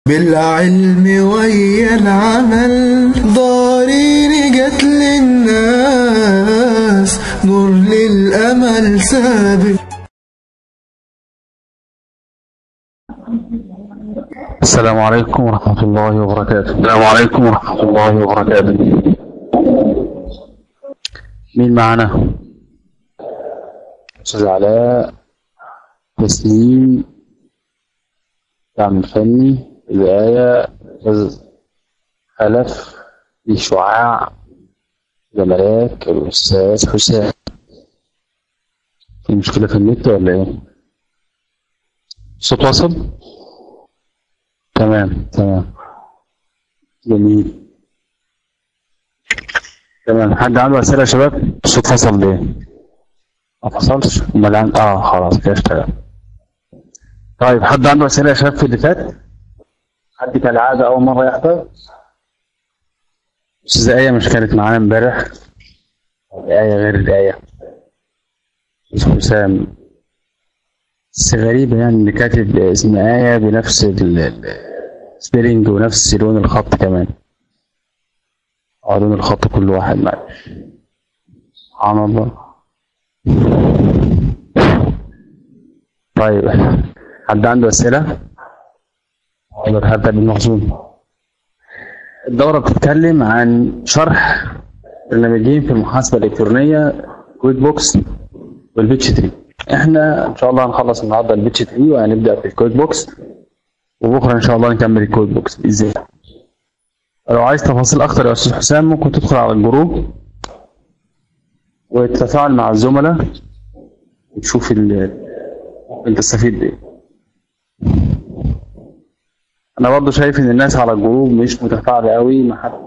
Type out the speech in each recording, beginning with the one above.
بالعلم ويا العمل ضارين جت للناس نور للأمل سابق السلام عليكم ورحمة الله وبركاته السلام عليكم ورحمة الله وبركاته مين معنا أستاذ علاء تسليم دعم الفني الآية أستاذ خلف في شعاع جمالات الأستاذ حسام في مشكلة في النت ولا إيه؟ صوت واصل؟ تمام تمام جميل تمام حد عنده أسئلة يا شباب؟ الصوت فصل ليه؟ ما فصلش؟ أمال عن- اه خلاص كده اشتغل طيب حد عنده أسئلة يا شباب في اللي فات؟ حد كالعادة أول مرة يحضر؟ أستاذة آية مش كانت معانا امبارح؟ آية غير الآية أستاذ حسام بس غريبة يعني اللي كاتب اسم آية بنفس السبيلنج ونفس لون الخط كمان اه لون الخط كل واحد معلش سبحان الله طيب حد عنده أسئلة؟ حاضر هبدأ بالمخزون الدورة بتتكلم عن شرح برنامجين في المحاسبة الإلكترونية كويك بوكس والبيتش تري احنا ان شاء الله هنخلص النهارده البيتش تري وهنبدا في الكويك بوكس وبكره ان شاء الله نكمل الكويك بوكس باذن الله لو عايز تفاصيل اكتر يا استاذ حسام ممكن تدخل على الجروب وتتفاعل مع الزملاء وتشوف ال ممكن تستفيد بايه انا برضو شايف ان الناس على الجروب مش متفاعله قوي مع حد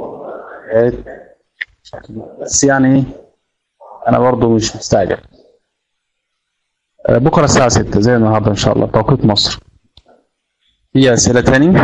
بس يعني ايه انا برضو مش مستعجل بكرة الساعة 6 زي النهاردة إن شاء الله توقيت مصر. في أسئلة تاني؟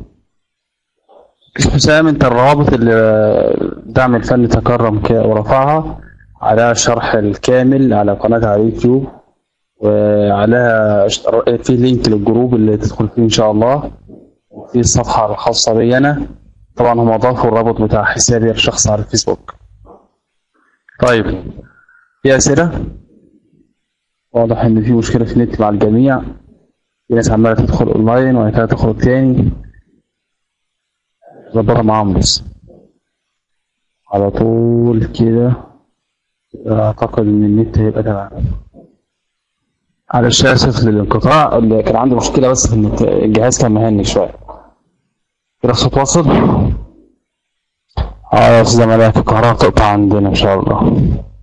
حسام أنت الروابط اللي دعم الفن تكرم ك- ورفعها على الشرح الكامل على قناة على اليوتيوب وعليها اشتر- في لينك للجروب اللي تدخل فيه إن شاء الله وفي الصفحة الخاصة بي أنا طبعا هم أضافوا الرابط بتاع حسابي الشخصي على الفيسبوك. طيب في أسئلة؟ واضح ان في مشكله في النت مع الجميع في ناس عماله تدخل اونلاين وبعد كده تخرج تاني ظبطها معاهم بس على طول كده اعتقد ان النت هيبقى تمام معلش اسف للانقطاع اللي كان عندي مشكله بس في النت الجهاز كان مهني شويه كده الصوت واصل اه يا استاذ ملاك الكهرباء تقطع عندنا ان شاء الله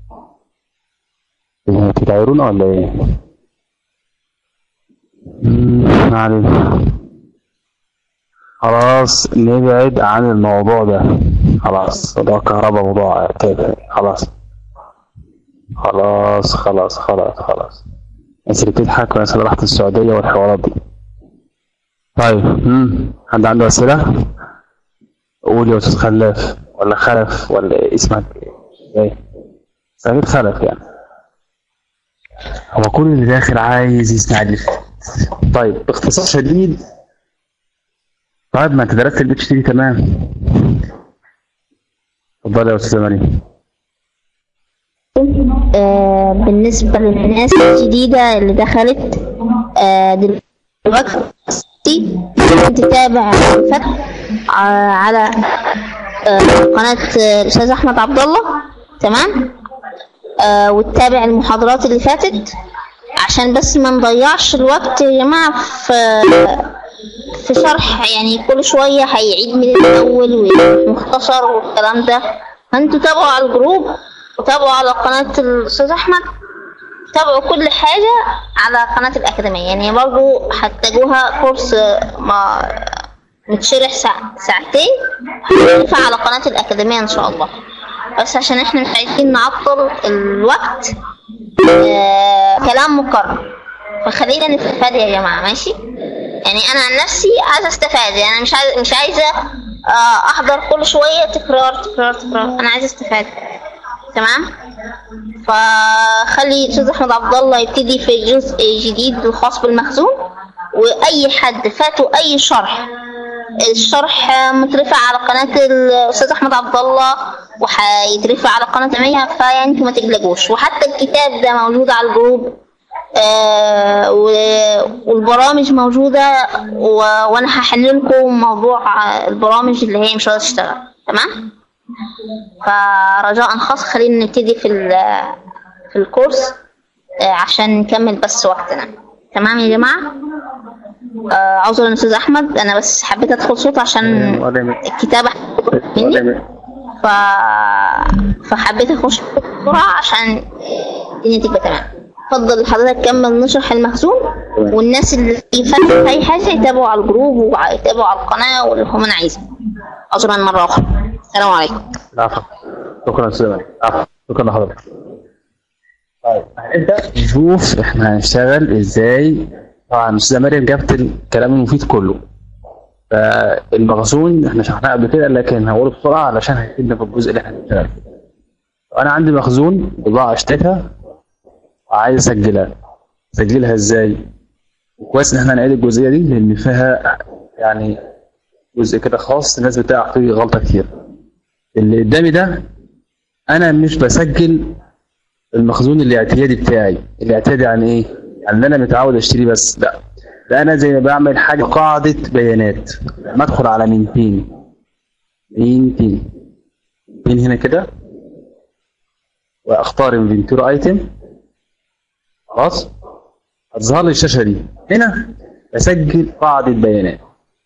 بتتعيرونا ولا ايه؟ مم، ما علينا خلاص نبعد عن الموضوع ده خلاص موضوع كهرباء موضوع كده خلاص خلاص خلاص خلاص خلاص الناس اللي بتضحك والناس اللي راحت السعودية والحوارات دي طيب مم. حد عنده أسئلة؟ قول يا أستاذ خلاف ولا خلف ولا اسمك ايه؟ سعيد خلف يعني هو كل اللي داخل عايز يسمع اللي فات. طيب باختصار شديد طيب ما انت درست البيتش تي تمام اتفضل يا استاذ مريم آه، بالنسبة للناس الجديدة اللي دخلت آه، دلوقتي ممكن تتابع الفتح ع- على آه، قناة آه، الأستاذ أحمد عبد الله تمام آه، وتتابع المحاضرات اللي فاتت عشان بس ما نضيعش الوقت يا جماعة في في شرح يعني كل شوية هيعيد من الأول ومختصر والكلام ده فانتوا تابعوا على الجروب وتابعوا على قناة الأستاذ أحمد تابعوا كل حاجة على قناة الأكاديمية يعني برضو هتجوها كورس ما متشرح ساع- ساعتين هينفع على قناة الأكاديمية إن شاء الله بس عشان احنا مش عايزين نعطل الوقت آه كلام مكرر فخلينا نستفاد يا جماعة ماشي يعني أنا عن نفسي عايزة استفاد يعني أنا مش عايزة مش عايزة آه أحضر كل شوية تكرار تكرار تكرار أنا عايزة استفاد تمام فخلي الاستاذ احمد عبد الله يبتدي في جزء جديد الخاص بالمخزون واي حد فاته اي شرح الشرح مترفع على قناة الأستاذ أحمد عبد الله وهيترفع على قناة جميع فيعني انتوا ما تقلقوش وحتى الكتاب ده موجود على الجروب آه و- والبرامج موجودة و... وأنا هحل لكم موضوع البرامج اللي هي مش راضية تشتغل تمام؟ فرجاء خاص خلينا نبتدي في ال- في الكورس آه، عشان نكمل بس وقتنا تمام يا جماعة؟ آه، عذرا يا أستاذ أحمد أنا بس حبيت أدخل صوت عشان ولا يهمك. الكتابة ولا مني يهمك. ف... فحبيت اخش بسرعة عشان الدنيا تبقى تمام اتفضل حضرتك كمل نشرح المخزون والناس اللي فاتت اي حاجة يتابعوا على الجروب ويتابعوا على القناة واللي هم انا عايزه عذرا مرة اخرى السلام عليكم العفو شكرا استاذ مالك. العفو شكرا لحضرتك طيب هنبدا نشوف احنا هنشتغل ازاي طبعا استاذه مريم جابت الكلام المفيد كله فالمخزون احنا شرحناه قبل كده لكن هقوله بسرعه علشان هيفيدنا في الجزء اللي احنا هنشتغل فيه انا عندي مخزون بضاعه اشتريتها وعايز اسجلها اسجلها ازاي وكويس ان احنا نعيد الجزئيه دي لان فيها يعني جزء كده خاص الناس بتقع فيه غلطه كتير اللي قدامي ده انا مش بسجل المخزون الاعتيادي بتاعي الاعتيادي يعني ايه يعني اللي انا متعود اشتريه بس لا ده انا زي ما بعمل حاجه قاعده بيانات لما ادخل على مينتين مينتين مين هنا كده واختار انفنتور ايتم خلاص هتظهر لي الشاشه دي هنا بسجل قاعده بيانات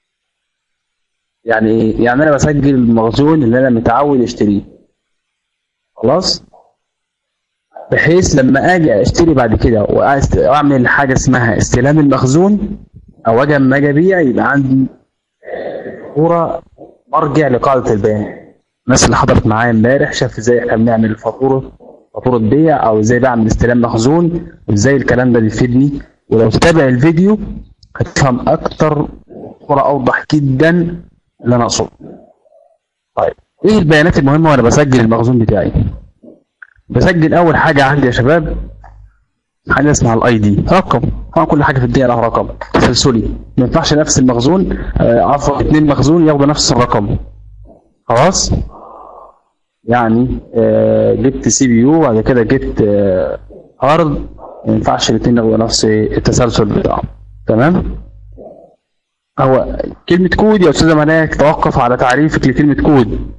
يعني ايه يعني انا بسجل المخزون اللي انا متعود اشتريه خلاص بحيث لما اجي اشتري بعد كده وأست- واعمل حاجه اسمها استلام المخزون او اجي اما اجي ابيع يبقى عندي صوره مرجع لقاعده البيانات الناس اللي حضرت معايا امبارح شاف ازاي احنا بنعمل فاتوره فاتوره بيع او ازاي بعمل استلام مخزون وازاي الكلام ده بيفيدني ولو تتابع الفيديو هتفهم اكتر صوره اوضح جدا اللي انا اقصده طيب ايه البيانات المهمه وانا بسجل المخزون بتاعي بسجل اول حاجه عندي يا شباب حاجه اسمها الاي دي رقم طبعا كل حاجه في الدنيا لها رقم تسلسلي ما ينفعش نفس المخزون آه، عفوا اثنين مخزون ياخدوا نفس الرقم خلاص يعني آه، جبت سي بي يو بعد كده جبت آه، هارد ما ينفعش الاثنين ياخدوا نفس التسلسل بتاعهم تمام هو كلمة كود يا أستاذة ملاك توقف على تعريفك لكلمة كود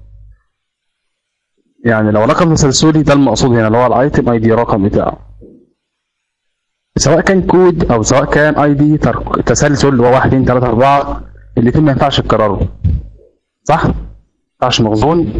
يعني لو رقم تسلسلي ده المقصود هنا اللي هو الايتم اي دي رقم بتاعه سواء كان كود او سواء كان اي دي تسلسل اللي هو 1 2 3 4 الاثنين ما ينفعش يتكرروا صح؟ ما ينفعش مخزون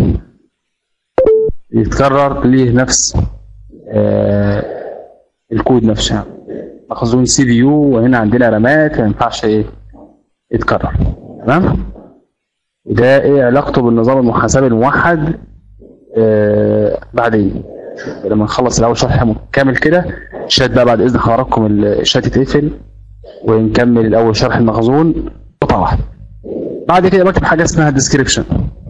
يتكرر ليه نفس آه الكود نفسه مخزون سي بي يو وهنا عندنا رامات ما ينفعش ايه يتكرر تمام؟ وده ايه علاقته بالنظام المحاسبي الموحد آه بعدين لما نخلص الاول شرح كامل كده الشات بقى بعد اذن حضراتكم الشات يتقفل ونكمل الاول شرح المخزون قطعه واحده بعد كده بكتب حاجه اسمها ديسكريبشن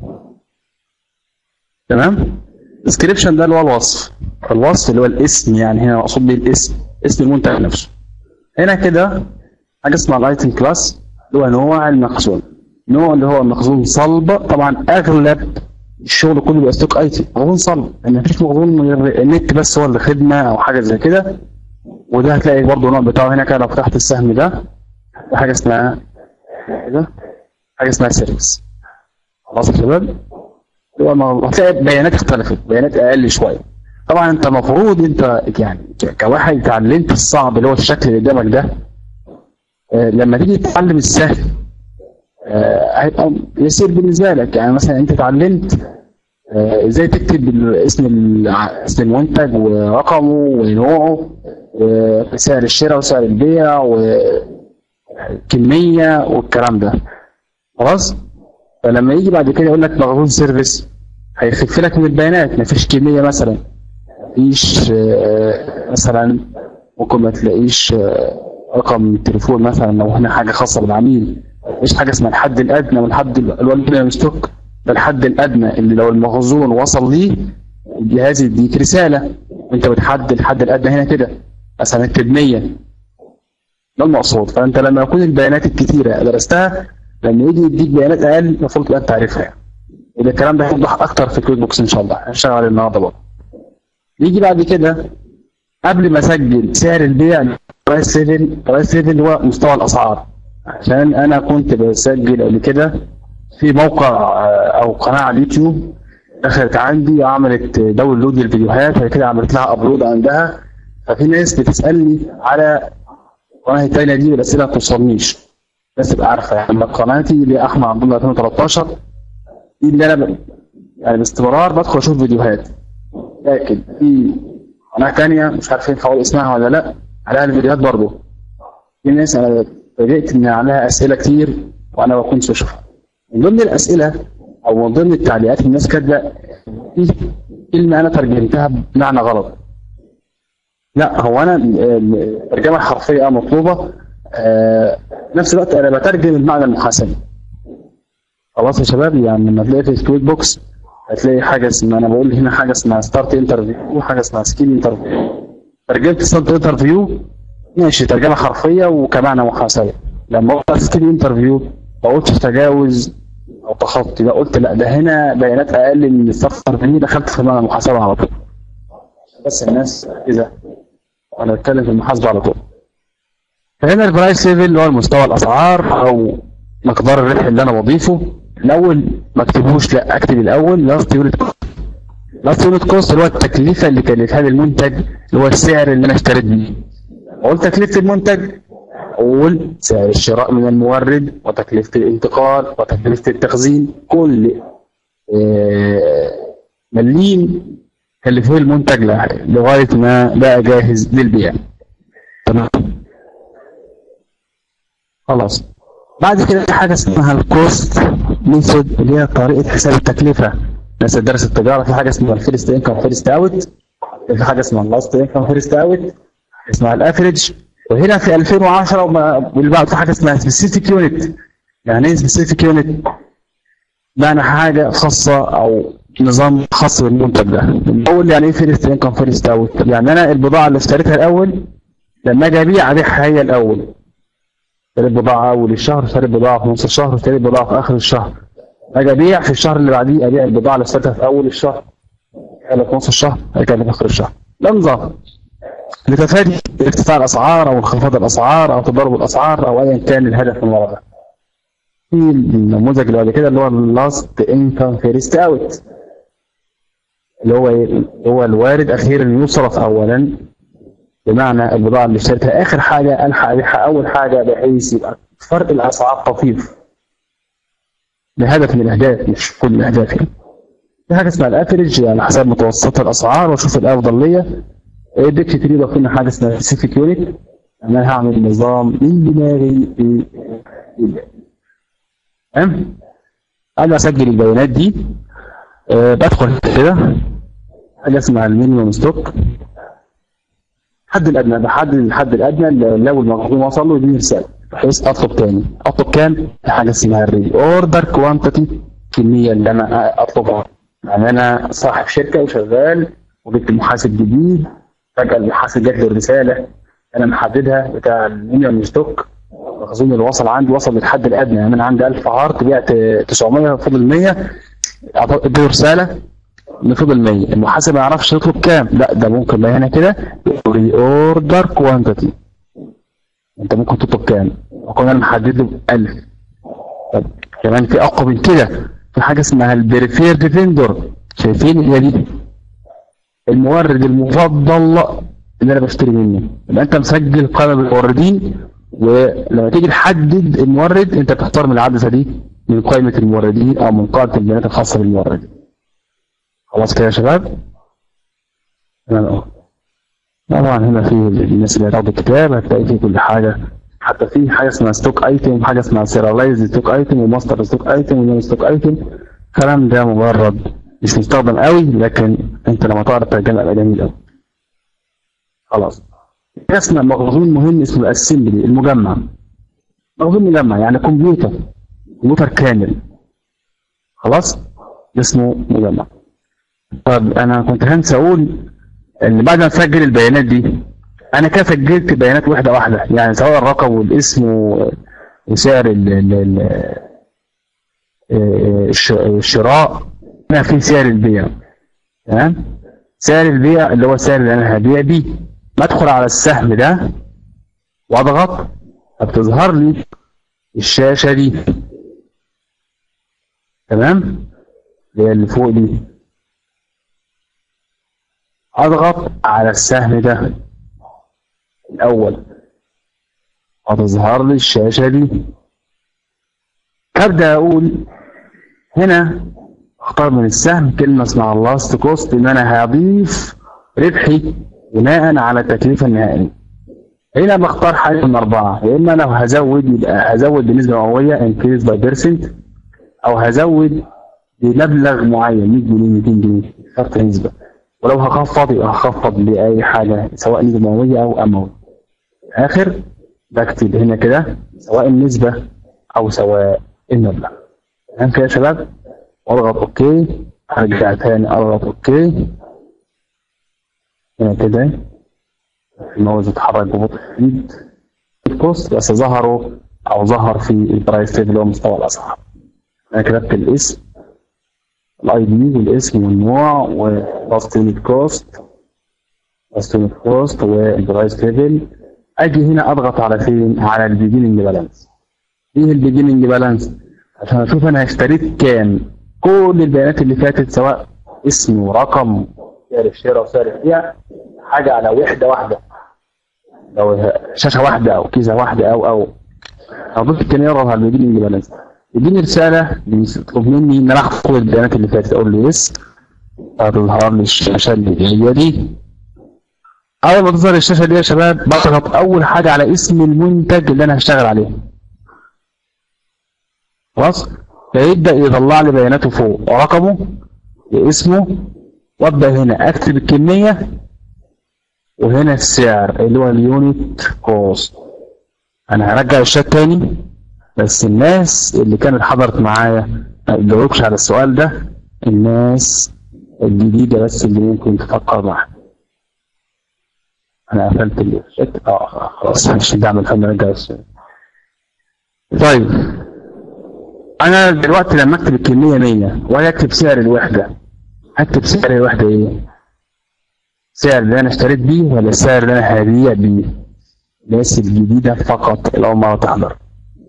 تمام ديسكريبشن ده اللي هو الوصف الوصف اللي هو الاسم يعني هنا مقصود بيه الاسم اسم المنتج نفسه هنا كده حاجه اسمها الايتم كلاس اللي هو نوع المخزون نوع اللي هو مخزون صلب طبعا اغلب الشغل كله بيبقى ستوك ايتم مخزون صلب يعني مفيش مخزون من غير النت بس هو اللي خدمه او حاجه زي كده وده هتلاقي برضه النوع بتاعه هنا كده لو فتحت السهم ده في حاجه اسمها كده حاجه اسمها سيرفيس خلاص يا شباب هو ما- هتلاقي بيانات اختلفت بيانات اقل شويه طبعا انت المفروض انت يعني ك- كواحد اتعلمت الصعب اللي هو الشكل اللي قدامك ده آه، لما تيجي تتعلم السهل آه، هيبقى يسير بالنسبه لك يعني مثلا انت اتعلمت آه، ازاي تكتب ال- اسم الع- اسم المنتج ورقمه ونوعه وسعر الشراء وسعر البيع وكميه والكلام ده خلاص فلما يجي بعد كده يقول لك مخزون سيرفيس هيخف لك من البيانات مفيش كميه مثلا مفيش آه، مثلا ممكن ما تلاقيش آه، رقم التليفون مثلا لو هنا حاجه خاصه بالعميل مفيش حاجه اسمها الحد الادنى والحد الوالد من ستوك ده الحد الادنى اللي لو المخزون وصل ليه الجهاز يديك رساله وانت بتحدد الحد الادنى هنا كده مثلا اكتب 100 ده المقصود فانت لما يكون البيانات الكتيره درستها لما يجي يديك بيانات اقل المفروض تبقى انت عارفها يعني يبقى الكلام ده هيوضح اكتر في كويك بوكس ان شاء الله هنشتغل عليه النهارده برضه يجي بعد كده قبل ما اسجل سعر البيع برايس ليفل برايس ليفل هو مستوى الاسعار عشان انا كنت بسجل قبل كده في موقع آه، او قناه على اليوتيوب دخلت عندي وعملت داونلود للفيديوهات وبعد كده عملت لها ابلود عندها ففي ناس بتسالني على القناه التانيه دي والاسئله ما توصلنيش بس تبقى عارفه يعني لما قناتي اللي احمد عبد الله 2013 دي اللي انا ب... يعني باستمرار بدخل اشوف فيديوهات لكن في قناه تانيه مش عارف ينفع اقول اسمها ولا لا عليها الفيديوهات برضه في ناس انا فاجئت ان عليها اسئله كتير وانا ما كنتش بشوفها من ضمن الاسئله او من ضمن التعليقات الناس كاتبه في كلمه انا ترجمتها بمعنى غلط لا هو انا ال- الترجمه الحرفيه آه مطلوبه آه، في نفس الوقت انا بترجم المعنى المحاسبي خلاص يا شباب يعني لما تلاقي في الكويك بوكس هتلاقي حاجه اسمها انا بقول هنا حاجه اسمها ستارت انترفيو وحاجه اسمها سكيل انترفيو ترجمت ستارت انترفيو ماشي ترجمه حرفيه وكمعنى محاسبه لما قلت سكيل انترفيو ما قلتش تجاوز او تخطي لا قلت لا ده هنا بيانات اقل من الستارت انترفيو دخلت في معنى المحاسبه على طول بس الناس كده وانا بتكلم في المحاسبه على طول فهنا البرايس ليفل اللي هو مستوى الاسعار او مقدار الربح اللي انا بضيفه الاول ما اكتبهوش لا اكتب الاول لاست يونت لاست يونت كوست اللي هو التكلفه اللي كلفها لي المنتج اللي هو السعر اللي انا اشتريت بيه اقول تكلفه المنتج اقول سعر الشراء من المورد وتكلفه الانتقال وتكلفه التخزين كل آه، مليم كلفه لي المنتج لغايه ما بقى جاهز للبيع تمام خلاص بعد كده في حاجه اسمها الكوست ميثود اللي هي طريقه حساب التكلفه ناس درس التجاره في حاجه اسمها الفيرست انكم فيرست اوت في حاجه اسمها اللاست انكم فيرست اوت اسمها الافريج وهنا في 2010 وما- واللي بعد في حاجه اسمها سبيسيفيك يونت يعني ايه سبيسيفيك يونت؟ معنى حاجه خاصه او نظام خاص بالمنتج ده الاول يعني ايه فيرست انكم فيرست اوت يعني انا البضاعه اللي اشتريتها الاول لما اجي ابيع ابيعها هي الاول اشتريت بضاعة أول الشهر اشتريت بضاعة في نص الشهر اشتريت بضاعة في آخر الشهر أجي أبيع في الشهر اللي بعديه أبيع البضاعة اللي اشتريتها في أول الشهر اللي في نص الشهر اللي في آخر الشهر ده نظام لتفادي ارتفاع الأسعار أو انخفاض الأسعار أو تضارب الأسعار أو أيا كان الهدف من وراء ده. في النموذج اللي بعد كده اللي هو اللاست انكم فيرست اوت اللي هو ايه؟ اللي هو الوارد أخيرا يصرف أولا بمعنى البضاعة اللي اشتريتها آخر حاجة ألحق أبيعها أول حاجة بحيث يبقى فرق الأسعار طفيف ده هدف من الأهداف مش كل الأهداف يعني في حاجة اسمها الأفريج يعني حساب متوسط الأسعار وأشوف الأفضل ليا ديكت تري ضاف لنا حاجة اسمها سبيسيفيك يونت يعني أنا هعمل نظام من دماغي في تمام أنا أسجل البيانات دي أه بدخل كده حاجة اسمها المينيموم ستوك الحد الادنى بحدد الحد الادنى اللي لو المخزون وصل له يديني رساله بحيث اطلب تاني اطلب كام؟ حاجه اسمها الري اوردر كوانتيتي الكميه اللي انا اطلبها يعني انا صاحب شركه وشغال وجبت محاسب جديد فجاه المحاسب جات له الرساله انا محددها بتاع المينيمم ستوك المخزون اللي وصل عندي وصل للحد الادنى يعني انا عندي 1000 عرض بعت 900 فاضل 100 اديله رساله اللي فضل 100 المحاسب ما يعرفش يطلب كام لا ده ممكن بقى هنا كده ري اوردر كوانتيتي انت ممكن تطلب كام وكنا انا محدد له 1000 طب كمان في اقوى من كده في حاجه اسمها البريفيرد فيندور شايفين هي دي المورد المفضل اللي انا بشتري منه يبقى انت مسجل قائمه بالموردين ولما تيجي تحدد المورد انت بتختار من العدسه دي من قائمه الموردين او من قائمه البيانات الخاصه بالمورد خلاص كده يا شباب تمام اهو طبعا هنا في الناس اللي هتاخد الكتاب هتلاقي فيه كل حاجه حتى في حاجه اسمها ستوك ايتم حاجه اسمها سيرالايز ستوك ايتم وماستر ستوك ايتم ونون ستوك ايتم الكلام ده مجرد مش مستخدم قوي لكن انت لما تعرف ترجمه يبقى جميل قوي خلاص حاجه اسمها مخزون مهم اسمه الاسمبلي المجمع مخزون مجمع يعني كمبيوتر كمبيوتر كامل خلاص ده اسمه مجمع طب انا كنت هنسى اقول ان بعد ما اسجل البيانات دي انا كده سجلت بيانات واحده واحده يعني سواء الرقم والاسم و- وسعر ال- ال- ال- آه، الش- الشراء هنا في سعر البيع تمام سعر البيع اللي هو سعر اللي انا هبيع بيه بدخل على السهم ده واضغط فبتظهر لي الشاشة دي تمام اللي هي اللي فوق دي اضغط على السهم ده الاول هتظهر لي الشاشة دي ابدا اقول هنا اختار من السهم كلمة اسمها لاست كوست ان انا هضيف ربحي بناء على التكلفة النهائية هنا بختار حاجة من أربعة يا إما لو هزود يبقى هزود بنسبة مئوية increase by percent أو هزود بمبلغ معين 100 جنيه 200 جنيه اخترت نسبة ولو هخفض يبقى هخفض بأي حاجة سواء نسبة مئوية أو أموي آخر بكتب هنا كده سواء النسبة أو سواء المبلغ تمام كده يا شباب واضغط اوكي ارجع تاني اضغط اوكي هنا كده الماوس اتحرك ببطء شديد الكوست بس ظهروا او ظهر في البرايس تيبل اللي هو مستوى الاسعار انا كتبت الاسم الاي دي والاسم والنوع ولاست يونت كوست لاست يونت كوست والبرايس تيبل اجي هنا اضغط على فين على البيجيننج بالانس ايه البيجيننج بالانس عشان اشوف انا اشتريت كام كل البيانات اللي فاتت سواء اسم ورقم سعر الشراء وسعر البيع حاجه على وحده واحده لو شاشه واحده او كيسه واحده او او هضيف كان يضغط على البيجيننج بالانس يديني رساله بيطلب مني ان انا احفظ كل البيانات اللي فاتت اقول له يس هتظهر لي الشاشه اللي هي دي اول ما تظهر الشاشه دي يا شباب بضغط اول حاجه على اسم المنتج اللي انا هشتغل عليه خلاص فيبدا يطلع لي بياناته فوق ورقمه واسمه وابدا هنا اكتب الكميه وهنا السعر اللي هو اليونت كوست انا هرجع الشات تاني بس الناس اللي كانت حضرت معايا ما تجاوبش على السؤال ده الناس الجديده بس اللي ممكن تفكر معاها انا قفلت الشات اه خلاص مش دعم الفن نرجع السؤال طيب انا دلوقتي لما اكتب الكميه 100 ولا اكتب سعر الوحده اكتب سعر الوحده ايه سعر اللي انا اشتريت بيه ولا السعر اللي انا هبيع بيه الناس الجديده فقط اللي اول مره تحضر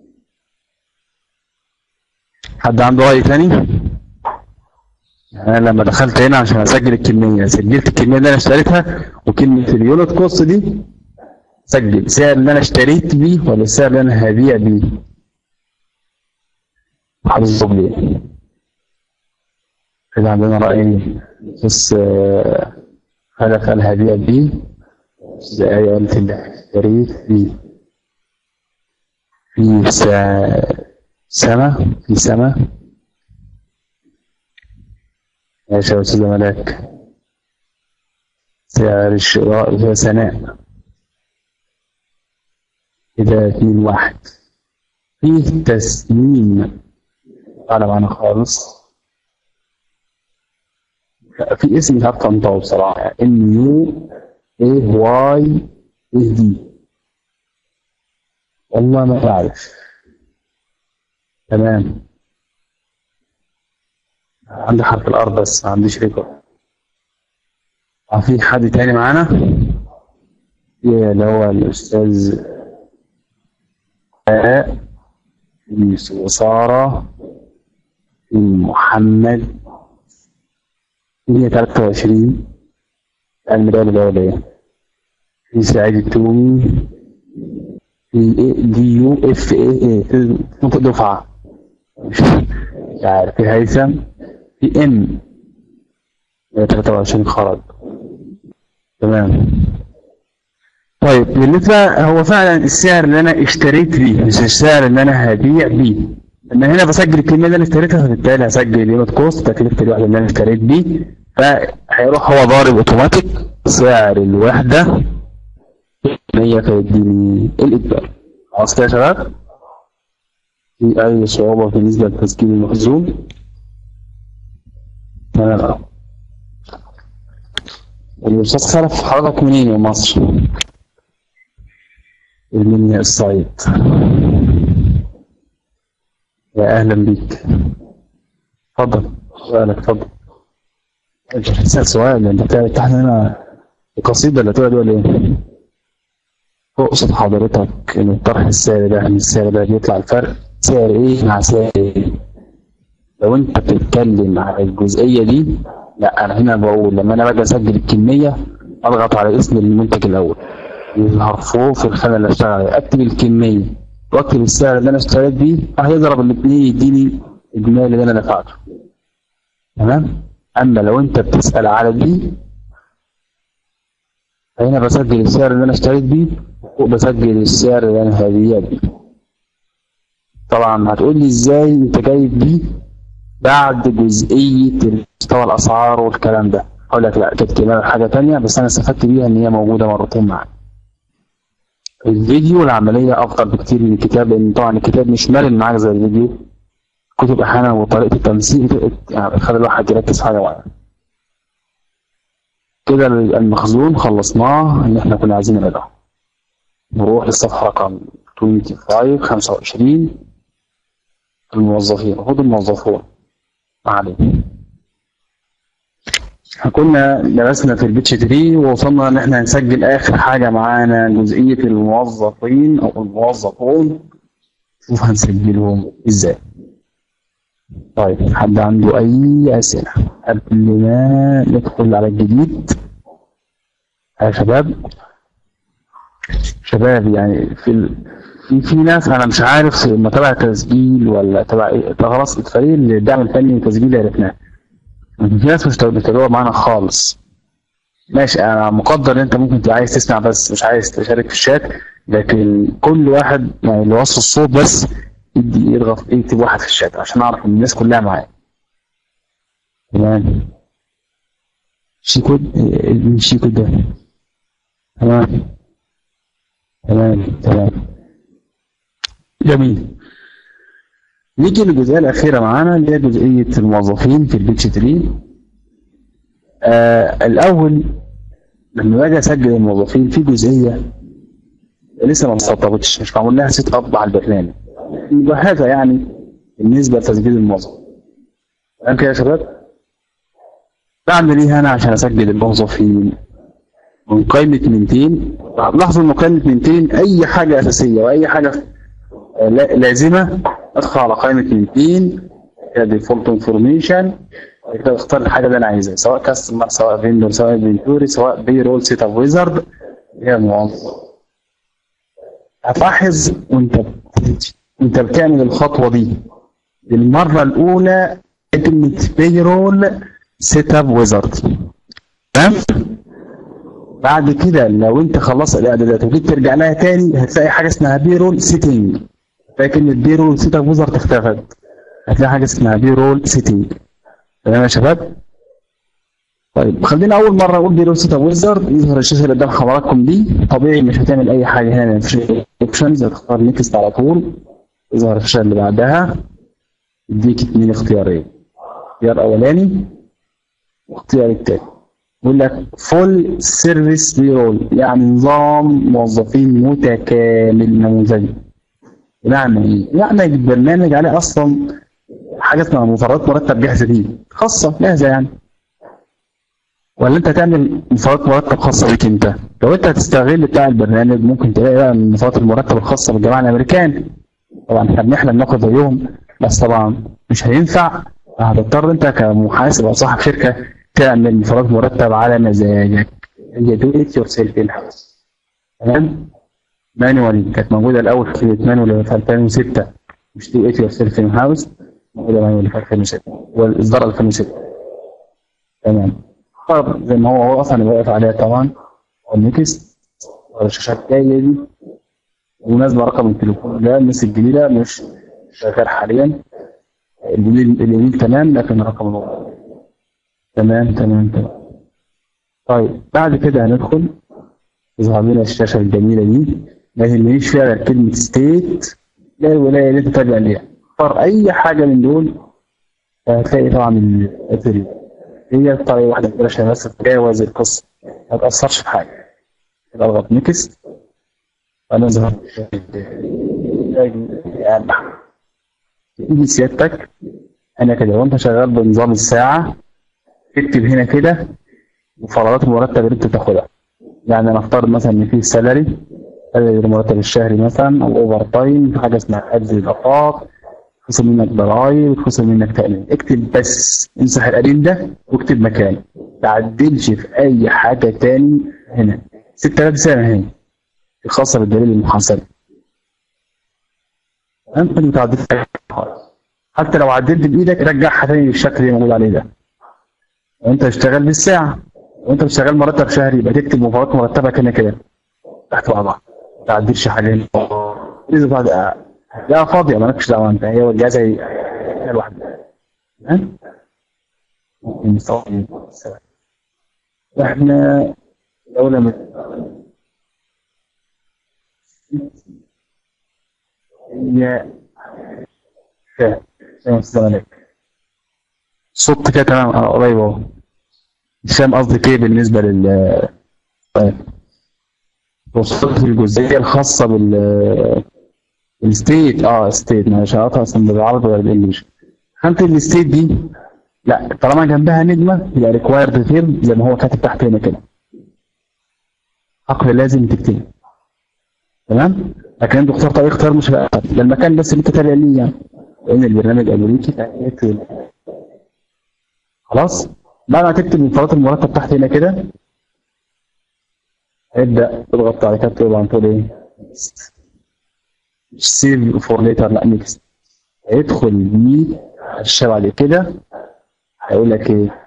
حد عنده راي تاني انا لما دخلت هنا عشان اسجل الكميه سجلت الكميه اللي انا اشتريتها وكلمه اليونت كوست دي سجل سعر اللي انا اشتريت بيه ولا السعر اللي انا هبيع بيه حافظهم ليه كده عندنا رأيين بس آه، هدف أنا هبيع بيه زي آية قلت اللي اشتريت بيه في سا- سما في سما ماشي يا أستاذة ملاك سعر الشراء في سناء كده اتنين واحد فيه تسليم على معانا خالص في اسم مش عارف انطقه بصراحة ام يو ايه واي ايه دي والله ما بعرف تمام عندي حرف الار بس ما عنديش ريكورد آه، في حد تاني معانا إيه اللي هو الاستاذ آه، في سارة في محمد 123 المدار الدولية في سعيد التومي في إيه دي يو اف اي اي في دفعة مش مش عارف في هيثم في ام 123 خرج تمام طيب بالنسبة هو فعلا السعر اللي انا اشتريت بيه مش السعر اللي انا هبيع بيه ان هنا بسجل الكمية اللي انا اشتريتها فبالتالي هسجل يونت كوست تكلفة الوحدة اللي انا اشتريت بيه فهيروح هو ضارب اوتوماتيك سعر الوحدة 100 فيديني الاجباري خلاص كده يا شباب في اي صعوبة بالنسبة لتسجيل المخزون تمام الأستاذ خلف حضرتك منين يا مصر؟ المنيا الصعيد يا أهلا بيك اتفضل سؤالك اتفضل انت بتسأل سؤال انت بتفتح هنا القصيدة اللي هتقول ولا ايه؟ تقصد حضرتك ان الطرح السعري ده من السعر ده بيطلع الفرق سعر ايه مع سعر ايه؟ لو انت بتتكلم على الجزئية دي لا انا هنا بقول لما انا باجي اسجل الكمية اضغط على اسم المنتج الاول يظهر فوق في الخانة اللي اشتغل عليها اكتب الكمية واكتب السعر اللي انا اشتريت بيه هيضرب الاثنين يديني اجمالي اللي انا دفعته تمام اما لو انت بتسأل على دي فهنا بسجل السعر اللي انا اشتريت بيه وبسجل السعر اللي انا هدية بيه طبعا هتقول لي ازاي انت جايب دي بعد جزئية مستوى الاسعار والكلام ده اقول لك لا كانت كده حاجة تانية بس انا استفدت بيها ان هي موجودة مرتين معايا الفيديو العملية افضل بكتير من الكتاب لان طبعا الكتاب مش مرن معاك زي الفيديو كتب احيانا وطريقة التمثيل يعني بتخلي الواحد يركز في حاجة معينة كده المخزون خلصناه اللي احنا كنا عايزين نعمله نروح للصفحة رقم 25 25 الموظفين المفروض الموظفون ما علينا احنا كنا درسنا في البيتش 3 ووصلنا ان احنا هنسجل اخر حاجة معانا جزئية الموظفين او الموظفون شوف هنسجلهم ازاي طيب حد عنده اي اسئلة قبل ما ندخل على الجديد يا شباب شباب يعني في ال... في في ناس انا مش عارف ما تبع تسجيل ولا تبع ايه ده خلاص الفريق اللي الدعم الفني والتسجيل عرفناه لكن في ناس مش بتتابع معانا خالص ماشي انا مقدر ان انت ممكن تبقى عايز تسمع بس مش عايز تشارك في الشات لكن كل واحد يعني اللي وصل الصوت بس يدي يضغط يكتب واحد في الشات عشان اعرف ان الناس كلها معايا تمام شيكود مين شيكود ده تمام تمام تمام جميل نيجي للجزئية الأخيرة معانا اللي هي جزئية الموظفين في البيتش 3 آه الأول لما باجي أسجل الموظفين في جزئية لسه ما مسطبتش مش معمول لها سيت أب على البرنامج مجهزة يعني بالنسبة لتسجيل الموظف تمام كده يا شباب؟ بعمل إيه أنا عشان أسجل الموظفين؟ من قائمة منتين لاحظوا إن قائمة منتين أي حاجة أساسية وأي حاجة لازمة ادخل على قائمة منتين كده ديفولت انفورميشن كده اختار الحاجة اللي انا عايزها سواء كاستمر سواء فيندور سواء انفنتوري سواء بي رول سيت اب ويزرد هي موظف هتلاحظ وانت وانت بتعمل الخطوة دي للمرة الأولى كلمة بي رول سيت اب ويزرد تمام؟ بعد كده لو انت خلصت الاعدادات وجيت ترجع لها تاني هتلاقي حاجة اسمها بي رول سيتنج هتلاقي كلمة بي رول سيت اب ويزرد اختفت هتلاقي حاجة اسمها بي رول سيتنج تمام يا شباب؟ طيب خلينا أول مرة أقول بي رول سيت اب ويزرد يظهر الشاشة اللي قدام حضراتكم دي طبيعي مش هتعمل أي حاجة هنا مفيش اوبشنز هتختار نيكست على طول يظهر الشاشة اللي بعدها يديك اتنين اختيارين اختيار أولاني واختيار التاني يقول لك فول سيرفيس بيرول يعني نظام موظفين متكامل نموذجي يعني ايه؟ يعني البرنامج عليه اصلا حاجه اسمها مفردات مرتب جاهزه دي خاصه جاهزه يعني ولا انت تعمل مفردات مرتب خاصه بيك انت لو انت هتستغل بتاع البرنامج ممكن تلاقي بقى مفردات المرتب الخاصه بالجماعه الامريكان طبعا احنا بنحلم ناخد زيهم بس طبعا مش هينفع هتضطر انت كمحاسب او صاحب شركه تعمل مفردات مرتب على مزاجك هي دو ات يور سيلف ان هاوس تمام مانوالي كانت موجوده الاول في مانوالي في 2006 مش دو ات يور سيلف ان هاوس موجوده مانوالي في 2006 والاصدار 2006 تمام طب زي ما هو هو اصلا واقف عليها طبعا والنكست الشاشات الجايه دي ومناسبه رقم التليفون ده الناس الجديده مش شغال حاليا اليمين اليمين تمام لكن رقم الوقت تمام تمام تمام طيب بعد كده هندخل يظهر لنا الشاشة الجميلة دي ما يهمنيش فيها غير كلمة ستيت لا الولاية اللي انت تابع ليها اختار أي حاجة من دول هتلاقي طبعا الأثري هي طريقة واحدة كده عشان بس تتجاوز القصة ما تأثرش في حاجة كده اضغط نكست ونظهر يعني تيجي سيادتك هنا كده وانت شغال بنظام الساعة اكتب هنا كده مفردات المرتب اللي انت بتاخدها يعني نفترض مثلا ان في سالري المرتب الشهري مثلا او اوفر تايم في حاجه اسمها حجز الاضافات يتخصم منك ضرايب يتخصم منك تامين اكتب بس امسح القديم ده واكتب مكانه ما تعدلش في اي حاجه تاني هنا 6000 سنه هنا الخاصه بالدليل المحاسبي انت ما تعدلش في أي حاجة خالص حتى لو عدلت بايدك رجعها تاني للشكل اللي موجود عليه ده وانت تشتغل بالساعه وانت بتشتغل مرتب شهري يبقى تكتب مفردات مرتبك هنا كده تحت بعضها ما تعدلش حاجه هنا اذا بعد لا فاضيه مالكش دعوه انت هي والجهاز هي هي لوحدها تمام ممكن نصور احنا دولة من هي فاهم فاهم الزمالك صوت كده تمام اه قريب اهو مش فاهم قصدك ايه بالنسبة لل طيب وصلت الجزئية الخاصة بال الستيت اه ستيت مش هقطع اصلا بالعربي ولا بالانجلش خانة الستيت دي لا طالما جنبها نجمة يبقى ريكوايرد فيلم زي ما هو كاتب تحت هنا كده عقل لازم تكتبه تمام لكن انت اختار طريق اختيار مش هيبقى أسهل. ده المكان بس اللي انت تابع ليه يعني لان البرنامج امريكي فهيكتب خلاص بعد ما تكتب مفردات المرتب تحت هنا كده ابدا تضغط على كده طبعا تقول ايه مش سيف فور ليتر لا نيكست هيدخل دي الشاشة بعد كده هيقول لك ايه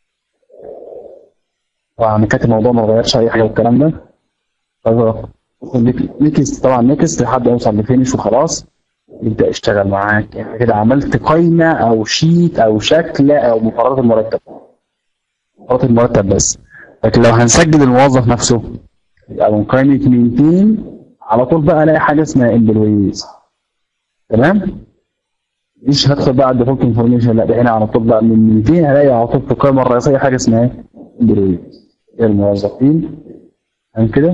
طبعا انا كاتب الموضوع ما غيرش اي حاجه والكلام ده فضغط نيكست طبعا نيكست لحد ما يوصل لفينش وخلاص يبدا يشتغل معاك يعني كده عملت قايمه او شيت او شكل او مفردات المرتب مفردات المرتب بس لكن لو هنسجل الموظف نفسه يبقى من قائمه مينتين على طول بقى الاقي حاجه اسمها امبلويز تمام مش هدخل بقى على الديفولت انفورميشن لا ده هنا على طول بقى من 200 هلاقي على طول في القائمه الرئيسيه حاجه اسمها امبلويز الموظفين تمام كده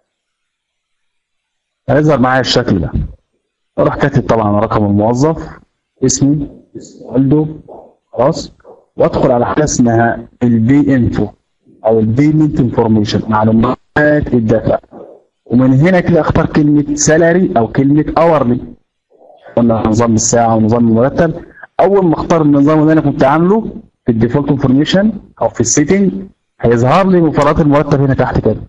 هيظهر معايا الشكل ده اروح كاتب طبعا رقم الموظف اسمه والده خلاص وادخل على حاجه اسمها البي انفو او البيمنت انفورميشن معلومات الدفع ومن هنا كده اختار كلمه سالري او كلمه اورلي قلنا نظام الساعه ونظام المرتب اول ما اختار النظام اللي انا كنت عامله في الديفولت انفورميشن او في السيتنج هيظهر لي مفردات المرتب هنا تحت كده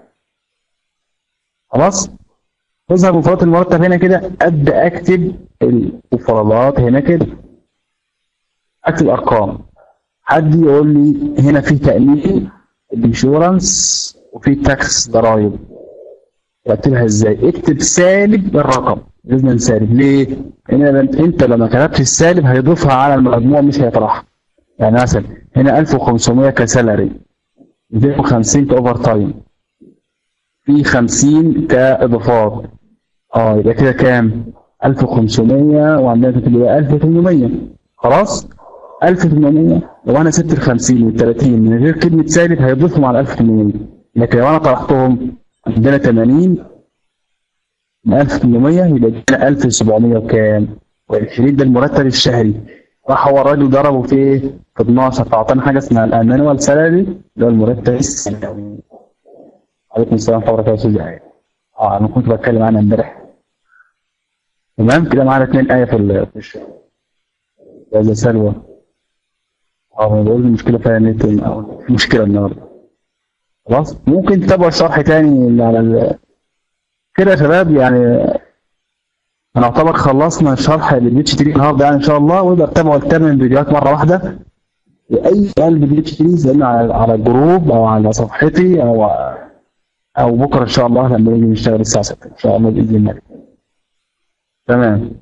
خلاص تظهر مفردات المرتب هنا كده ابدا اكتب المفردات هنا كده اكتب ارقام حد يقول لي هنا في تامين الانشورنس وفي تاكس ضرائب اكتبها ازاي اكتب سالب الرقم لازم سالب ليه لان انت لما كتبت السالب هيضيفها على المجموع مش هيطرحها يعني مثلا هنا 1500 كسالري 250 كاوفر تايم في 50 كاضافات اه يبقى كده كام 1500 وعندنا تبقى 1800 خلاص 1800 لو انا سبت ال 50 وال 30 من غير كلمه سالب هيضيفهم على 1800 لكن لو انا طرحتهم عندنا 80 من 1800 يبقى عندنا 1700 وكام؟ و20 ده المرتب الشهري راح هو الراجل ضربه في ايه؟ في 12 فاعطانا حاجه اسمها الانوال سالري اللي هو المرتب السنوي. عليكم السلام ورحمه الله وبركاته يا اه انا كنت بتكلم عنها امبارح. تمام كده معانا اثنين ايه في ال- في الشهر. يا سلوى. اه ما بقول المشكله فيها النت أو في مشكله النهارده. خلاص ممكن تتابعوا الشرح تاني اللي على ال... كده يا شباب يعني هنعتبر خلصنا شرح الاتش 3 النهارده يعني ان شاء الله ويبقى تتابعوا الثمان فيديوهات مره واحده واي سؤال بالاتش 3 سالنا على على الجروب او على صفحتي او او بكره ان شاء الله لما نيجي نشتغل الساعه 6 ان شاء الله باذن الله تمام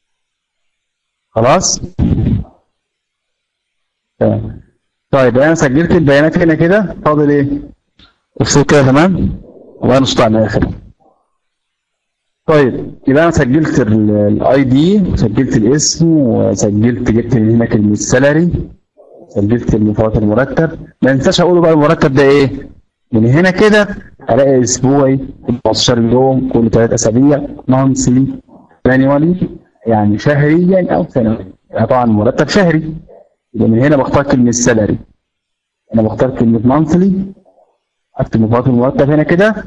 خلاص تمام طيب انا سجلت البيانات هنا كده فاضل ايه افصل كده تمام الله نشطع على الاخر طيب يبقى انا سجلت الاي دي وسجلت الاسم وسجلت جبت من هنا كلمه سالري سجلت المفردات المرتب ما انساش اقول بقى المرتب ده ايه من هنا كده الاقي اسبوعي 15 يوم كل ثلاث اسابيع مانثلي مانيوالي يعني شهريا او سنويا يعني طبعا مرتب شهري يبقى من هنا بختار كلمة سالري أنا بختار كلمة مانثلي أكتب مقابل المرتب هنا كده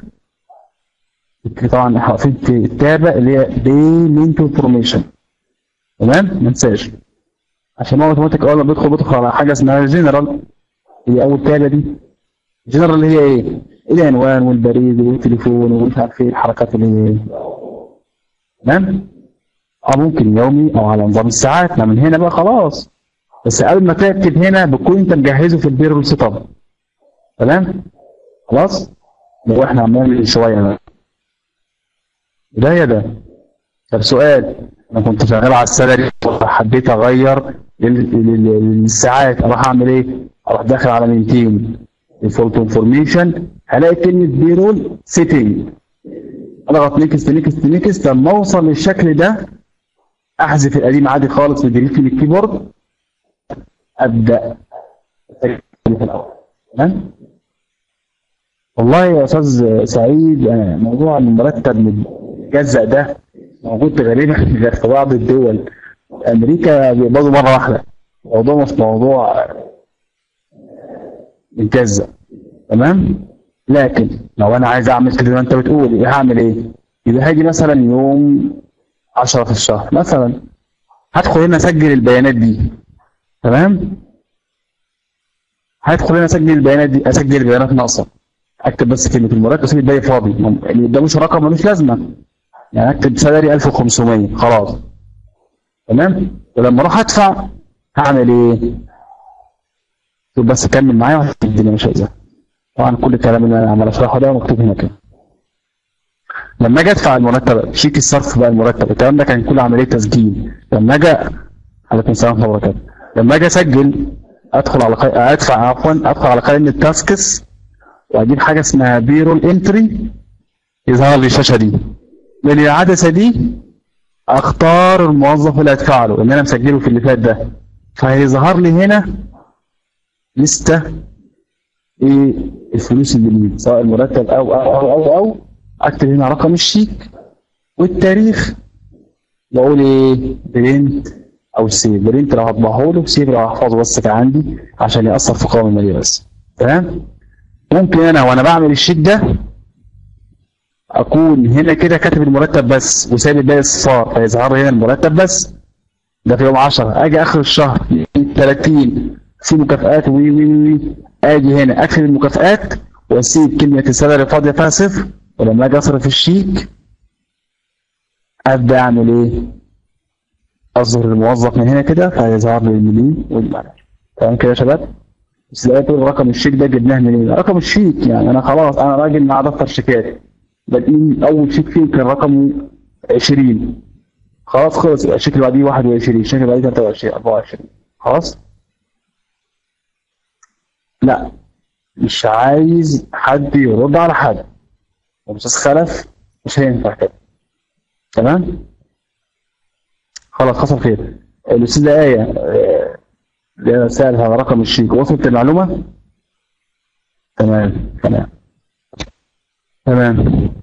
طبعا حرفين في التابة اللي هي بيمنت انفورميشن تمام ما ننساش عشان هو اوتوماتيك اول ما بيدخل بيدخل على حاجه اسمها جنرال هي اول تابه دي جنرال اللي هي ايه؟ العنوان والبريد والتليفون ومش عارف ايه الحركات اللي هي ايه تمام؟ اه ممكن يومي او على نظام الساعات ما من هنا بقى خلاص بس قبل ما تكتب هنا بتكون انت مجهزه في البيرول سيت اب تمام؟ خلاص؟ لو احنا عمالين شويه بقى ده يا ده طب سؤال انا كنت شغال على السالري حبيت اغير ال- ال- ال- الساعات اروح اعمل ايه؟ اروح داخل على مينتين ديفولت انفورميشن هلاقي كلمه بيرول سيتنج اضغط نيكست نيكست نيكست لما اوصل للشكل ده احذف القديم عادي خالص بديليت من الكيبورد ابدا أسجل في الاول تمام؟ والله يا استاذ سعيد أنا موضوع المرتب المجزأ ده موجود غالبا غير في بعض الدول امريكا بيقبضوا مره واحده الموضوع مش موضوع متجزأ تمام لكن لو انا عايز اعمل كده زي ما انت بتقول هعمل ايه؟ يبقى هاجي مثلا يوم 10 في الشهر مثلا هدخل هنا اسجل البيانات دي تمام؟ هدخل هنا اسجل البيانات دي اسجل البيانات ناقصه اكتب بس كلمه المرتب اسيب الباقي فاضي اللي قداموش رقم ملوش لازمه يعني اكتب سالري 1500 خلاص تمام ولما اروح ادفع هعمل ايه؟ شوف بس كمل معايا وهتلاقي الدنيا مش ازاي طبعا كل الكلام اللي انا عمال اشرحه ده مكتوب هنا كده لما اجي ادفع المرتب شيك الصرف بقى المرتب الكلام ده كان كله عمليه تسجيل لما اجي عليكم السلام ورحمه الله وبركاته لما اجي اسجل ادخل على قي... ادفع عفوا ادخل على قائمه تاسكس واجيب حاجه اسمها بيرول انتري يظهر لي الشاشه دي من العدسه دي اختار الموظف اللي ادفع له اللي انا مسجله في اللي فات ده فهيظهر لي هنا لسته ايه الفلوس اللي ليه سواء المرتب او او او او, أو اكتب هنا رقم الشيك والتاريخ واقول ايه برنت او سيف برنت لو هطبعه له سيف لو هحفظه بس كان عندي عشان ياثر في قوائم الماليه بس تمام ممكن انا وانا بعمل الشيك ده اكون هنا كده كاتب المرتب بس وسايب الباقي الصفار فيظهر لي هنا المرتب بس ده في يوم 10 اجي اخر الشهر 30 في مكافآت وي وي وي اجي هنا اكتب المكافآت واسيب كلمه السالري فاضيه فيها صفر ولما اجي اصرف الشيك ابدا اعمل ايه؟ اظهر الموظف من هنا كده فيظهر لي المليون والمعنى تمام كده يا شباب؟ بس لقيت تقول رقم الشيك ده جبناه منين؟ رقم الشيك يعني انا خلاص انا راجل مع دفتر شيكات بادئين اول شيك فيه كان رقمه 20 خلاص خلص يبقى الشيك اللي بعديه 21 الشيك اللي بعديه 23 24 خلاص؟ لا مش عايز حد يرد على حد الاستاذ خلف مش هينفع كده تمام خلاص حصل خير الاستاذه ايه آه، اللي سالت على رقم الشيك وصلت المعلومه تمام تمام تمام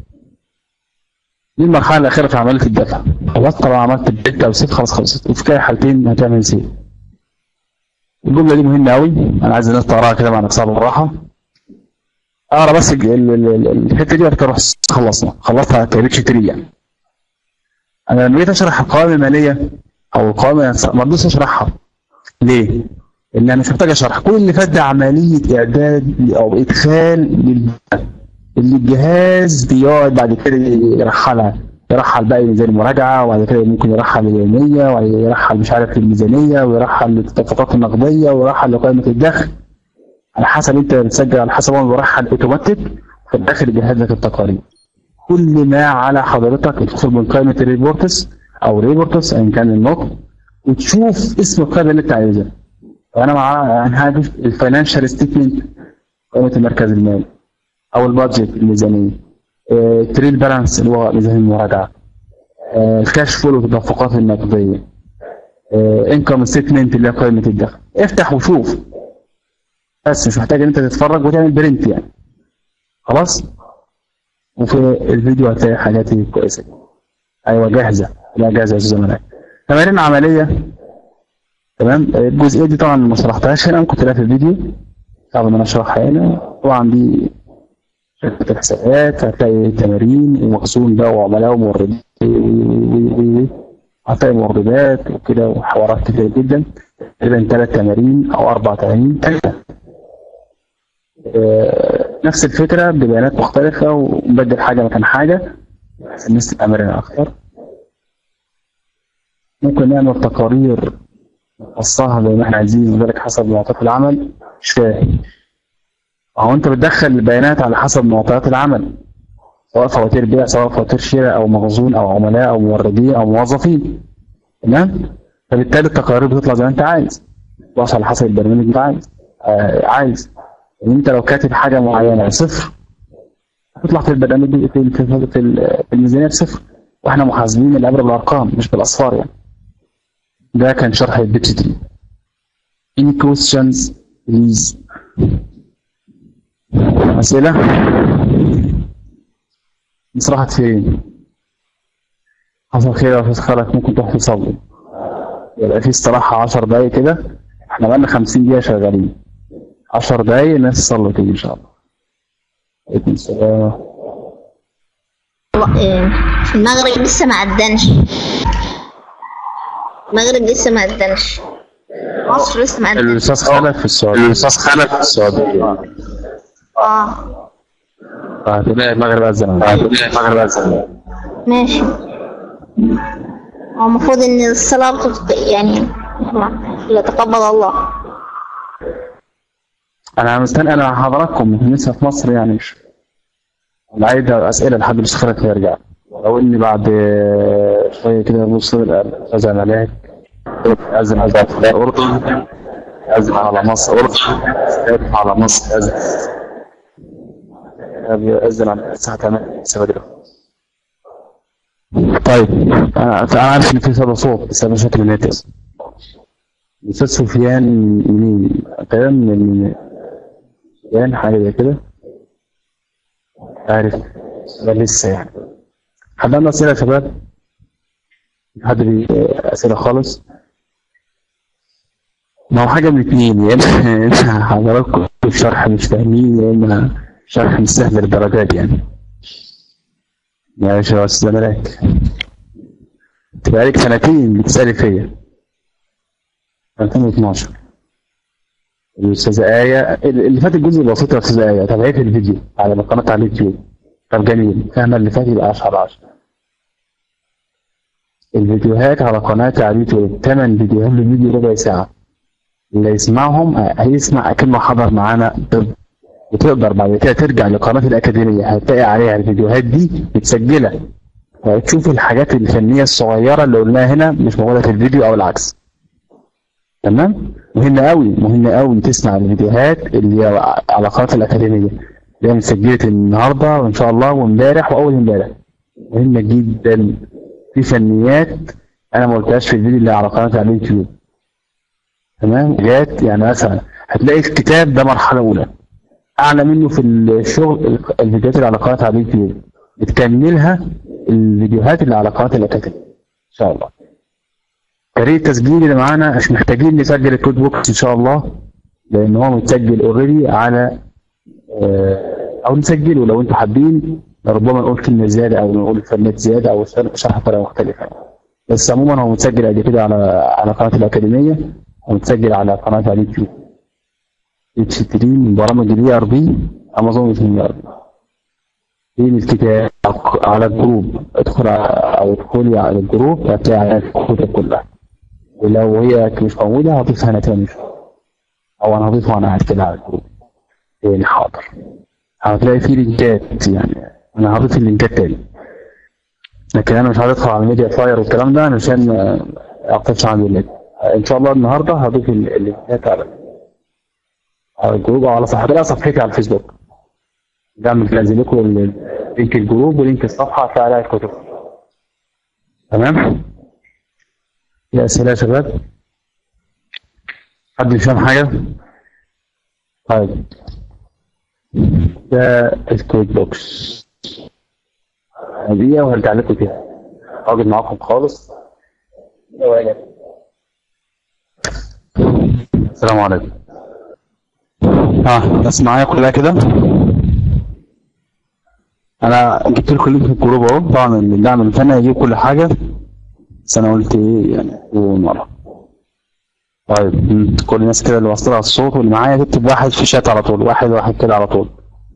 دي المرحله الاخيره في عمليه الدفع خلاص طبعا عملت البيت او سيف خلاص خلصت وفي كده حالتين هتعمل سيف الجمله دي مهمه قوي انا عايز الناس تقراها كده مع نفسها بالراحه اقرا بس ال- ال- ال- الحته دي وبعد كده اروح خلصنا خلصتها كريتش تري يعني انا لما جيت اشرح القوائم الماليه او القوائم نفسها ما رضيتش اشرحها ليه؟ لان انا مش محتاج اشرح كل اللي فات ده عمليه اعداد او ادخال للبيانات اللي الجهاز بيقعد بعد كده يرحلها يرحل بقى ميزان المراجعه وبعد كده ممكن يرحل اليوميه وبعد كده يرحل مش عارف الميزانيه ويرحل الاتفاقات النقديه ويرحل لقائمه الدخل على حسب انت بتسجل على حسب هو بيرحل اوتوماتيك في الداخل يجهز لك التقارير كل ما على حضرتك تدخل من قائمه الريبورتس او ريبورتس ان كان النطق وتشوف اسم القائمه اللي انت عايزها فانا مع يعني هاجي الفاينانشال ستيتمنت قائمه المركز المالي او البادجت الميزانيه تريد بالانس اللي هو ميزانيه المراجعه آه، الكاش فلو التدفقات النقديه انكم ستيتمنت اللي هي قائمه الدخل افتح وشوف بس مش محتاج ان انت تتفرج وتعمل برنت يعني خلاص وفي الفيديو هتلاقي حاجات كويسه ايوه جاهزه لا جاهزه يا استاذ ملاك تمارين عمليه تمام الجزئيه دي طبعا ما شرحتهاش هنا ممكن تلاقيها في الفيديو صعب ان انا اشرحها هنا طبعا دي شركه الحسابات هتلاقي تمارين ومخزون بقى وعملاء وموردين و- و- و- و- هتلاقي موردات وكده وحوارات كتير جدا تقريبا ثلاث تمارين او اربع تمارين ثلاثه آه، نفس الفكره ببيانات مختلفه ونبدل حاجه مكان حاجه بحيث الناس تبقى مرنه اكتر ممكن نعمل تقارير نقصها زي ما احنا عايزين وذلك حسب معطيات العمل مش فاهم هو انت بتدخل البيانات على حسب معطيات العمل سواء فواتير بيع سواء فواتير شراء او مخزون او عملاء او موردين او موظفين تمام فبالتالي التقارير بتطلع زي ما انت عايز بتطلعش على حسب البرنامج اللي انت عايز آه عايز يعني انت لو كاتب حاجه معينه صفر هتطلع في البرنامج في في, في, في, في الميزانيه بصفر واحنا محاسبين الامر بالارقام مش بالاصفار يعني ده كان شرح البيتش دي any questions please أسئلة مصلحة فين حصل خير يا أستاذ خالد ممكن تروح تصلي يبقى في استراحة 10 دقايق كده احنا بقالنا 50 دقيقة شغالين 10 دقايق الناس تصلي كده إن شاء الله عليكم السلام والله، إيه، المغرب لسه ما عدنش المغرب لسه ما عدنش مصر لسه ما عدنش الأستاذ خالد في السعودية الأستاذ خالد في السعودية اه هتلاقي المغرب أذن هتلاقي المغرب أذن ماشي هو المفروض ان الصلاة بتت... يعني يتقبل الله أنا مستني أنا حضراتكم لسه في مصر يعني مش أنا عايز أسئلة لحد الأستاذ خالد ما يرجع لو إني بعد آه، شوية كده نوصل أذن عليك أذن على الأردن أذن على مصر أردن أذن على مصر أذن أذن على الساعة 8 7 طيب أنا أنا عارف إن في صدى صوت بس مشاكل النت الأستاذ سفيان منين؟ تقريبا من سفيان حاجة زي كده عارف ده لسه يعني حد عنده أسئلة يا شباب؟ حد بي أسئلة خالص؟ ما هو حاجة من اتنين يا إما يا إما حضراتكم في شرح مش فاهمين يا إما شرح مش سهل للدرجات يعني ماشي يا أستاذ ملاك أنت بقالك سنتين بتسألي فيا 2012 الأستاذة آية اللي فات الجزء البسيط يا أستاذة آية تابعيه في الفيديو على القناة على اليوتيوب طب جميل فاهمة اللي فات يبقى 10 على 10 الفيديوهات على قناتي على اليوتيوب 8 فيديوهات للفيديو ربع ساعة اللي يسمعهم هيسمع أكنه حضر معانا طب وتقدر بعد كده ترجع لقناة الأكاديمية هتلاقي عليها الفيديوهات دي متسجلة وتشوف الحاجات الفنية الصغيرة اللي قلناها هنا مش موجودة في الفيديو أو العكس تمام مهم قوي مهم قوي تسمع الفيديوهات اللي هي على قناة الأكاديمية اللي هي مسجلة النهاردة وإن شاء الله وامبارح وأول امبارح مهمة جدا في فنيات أنا ما قلتهاش في الفيديو اللي على قناة على اليوتيوب تمام جات يعني مثلا هتلاقي الكتاب ده مرحلة أولى أعلى منه في الشغل الفيديوهات اللي على قناة على اليوتيوب بتكملها الفيديوهات اللي على قناة الأكاديمية إن شاء الله طريقة التسجيل اللي معانا مش محتاجين نسجل الكود بوكس ان شاء الله لان هو متسجل اوريدي على آه، او نسجله لو انتوا حابين ربما نقول كلمة زيادة او نقول فنات زيادة او شرح بطريقة مختلفة بس عموما هو متسجل قبل كده على على قناة الأكاديمية ومتسجل على قناة على اليوتيوب اتش 3 من برامج الاي ار بي امازون الاي ار بي فين الكتاب على الجروب ادخل على- او ادخلي على الجروب هتلاقي عليها الكتب كلها ولو هي مش موجودة هضيفها أنا تاني أو أنا هضيفها وأنا قاعد كده على الجروب تاني حاضر هتلاقي فيه لينكات يعني أنا هضيف اللينكات تاني لكن أنا مش هدخل على ميديا فاير والكلام ده عشان ما أعطيش عندي اللينك إن شاء الله النهاردة هضيف ال- اللينكات على على الجروب أو على صفحتي لا صفحتي على الفيسبوك بعمل انزل لكم ال- لينك الجروب ولينك الصفحة هتلاقي عليها الكتب تمام؟ في أسئلة يا شباب؟ حد مش فاهم حاجة؟ طيب ده الكود بوكس دقيقة وهرجع لكم تاني راجل معاكم خالص ثواني. السلام عليكم ها الناس معايا كلها كده انا جبت لكم اللينك في الجروب اهو طبعا الدعم الفني هيجيب كل حاجه بس انا قلت ايه يعني اول مره طيب مم. كل الناس كده اللي واصله على الصوت واللي معايا تكتب واحد في شات على طول واحد واحد كده على طول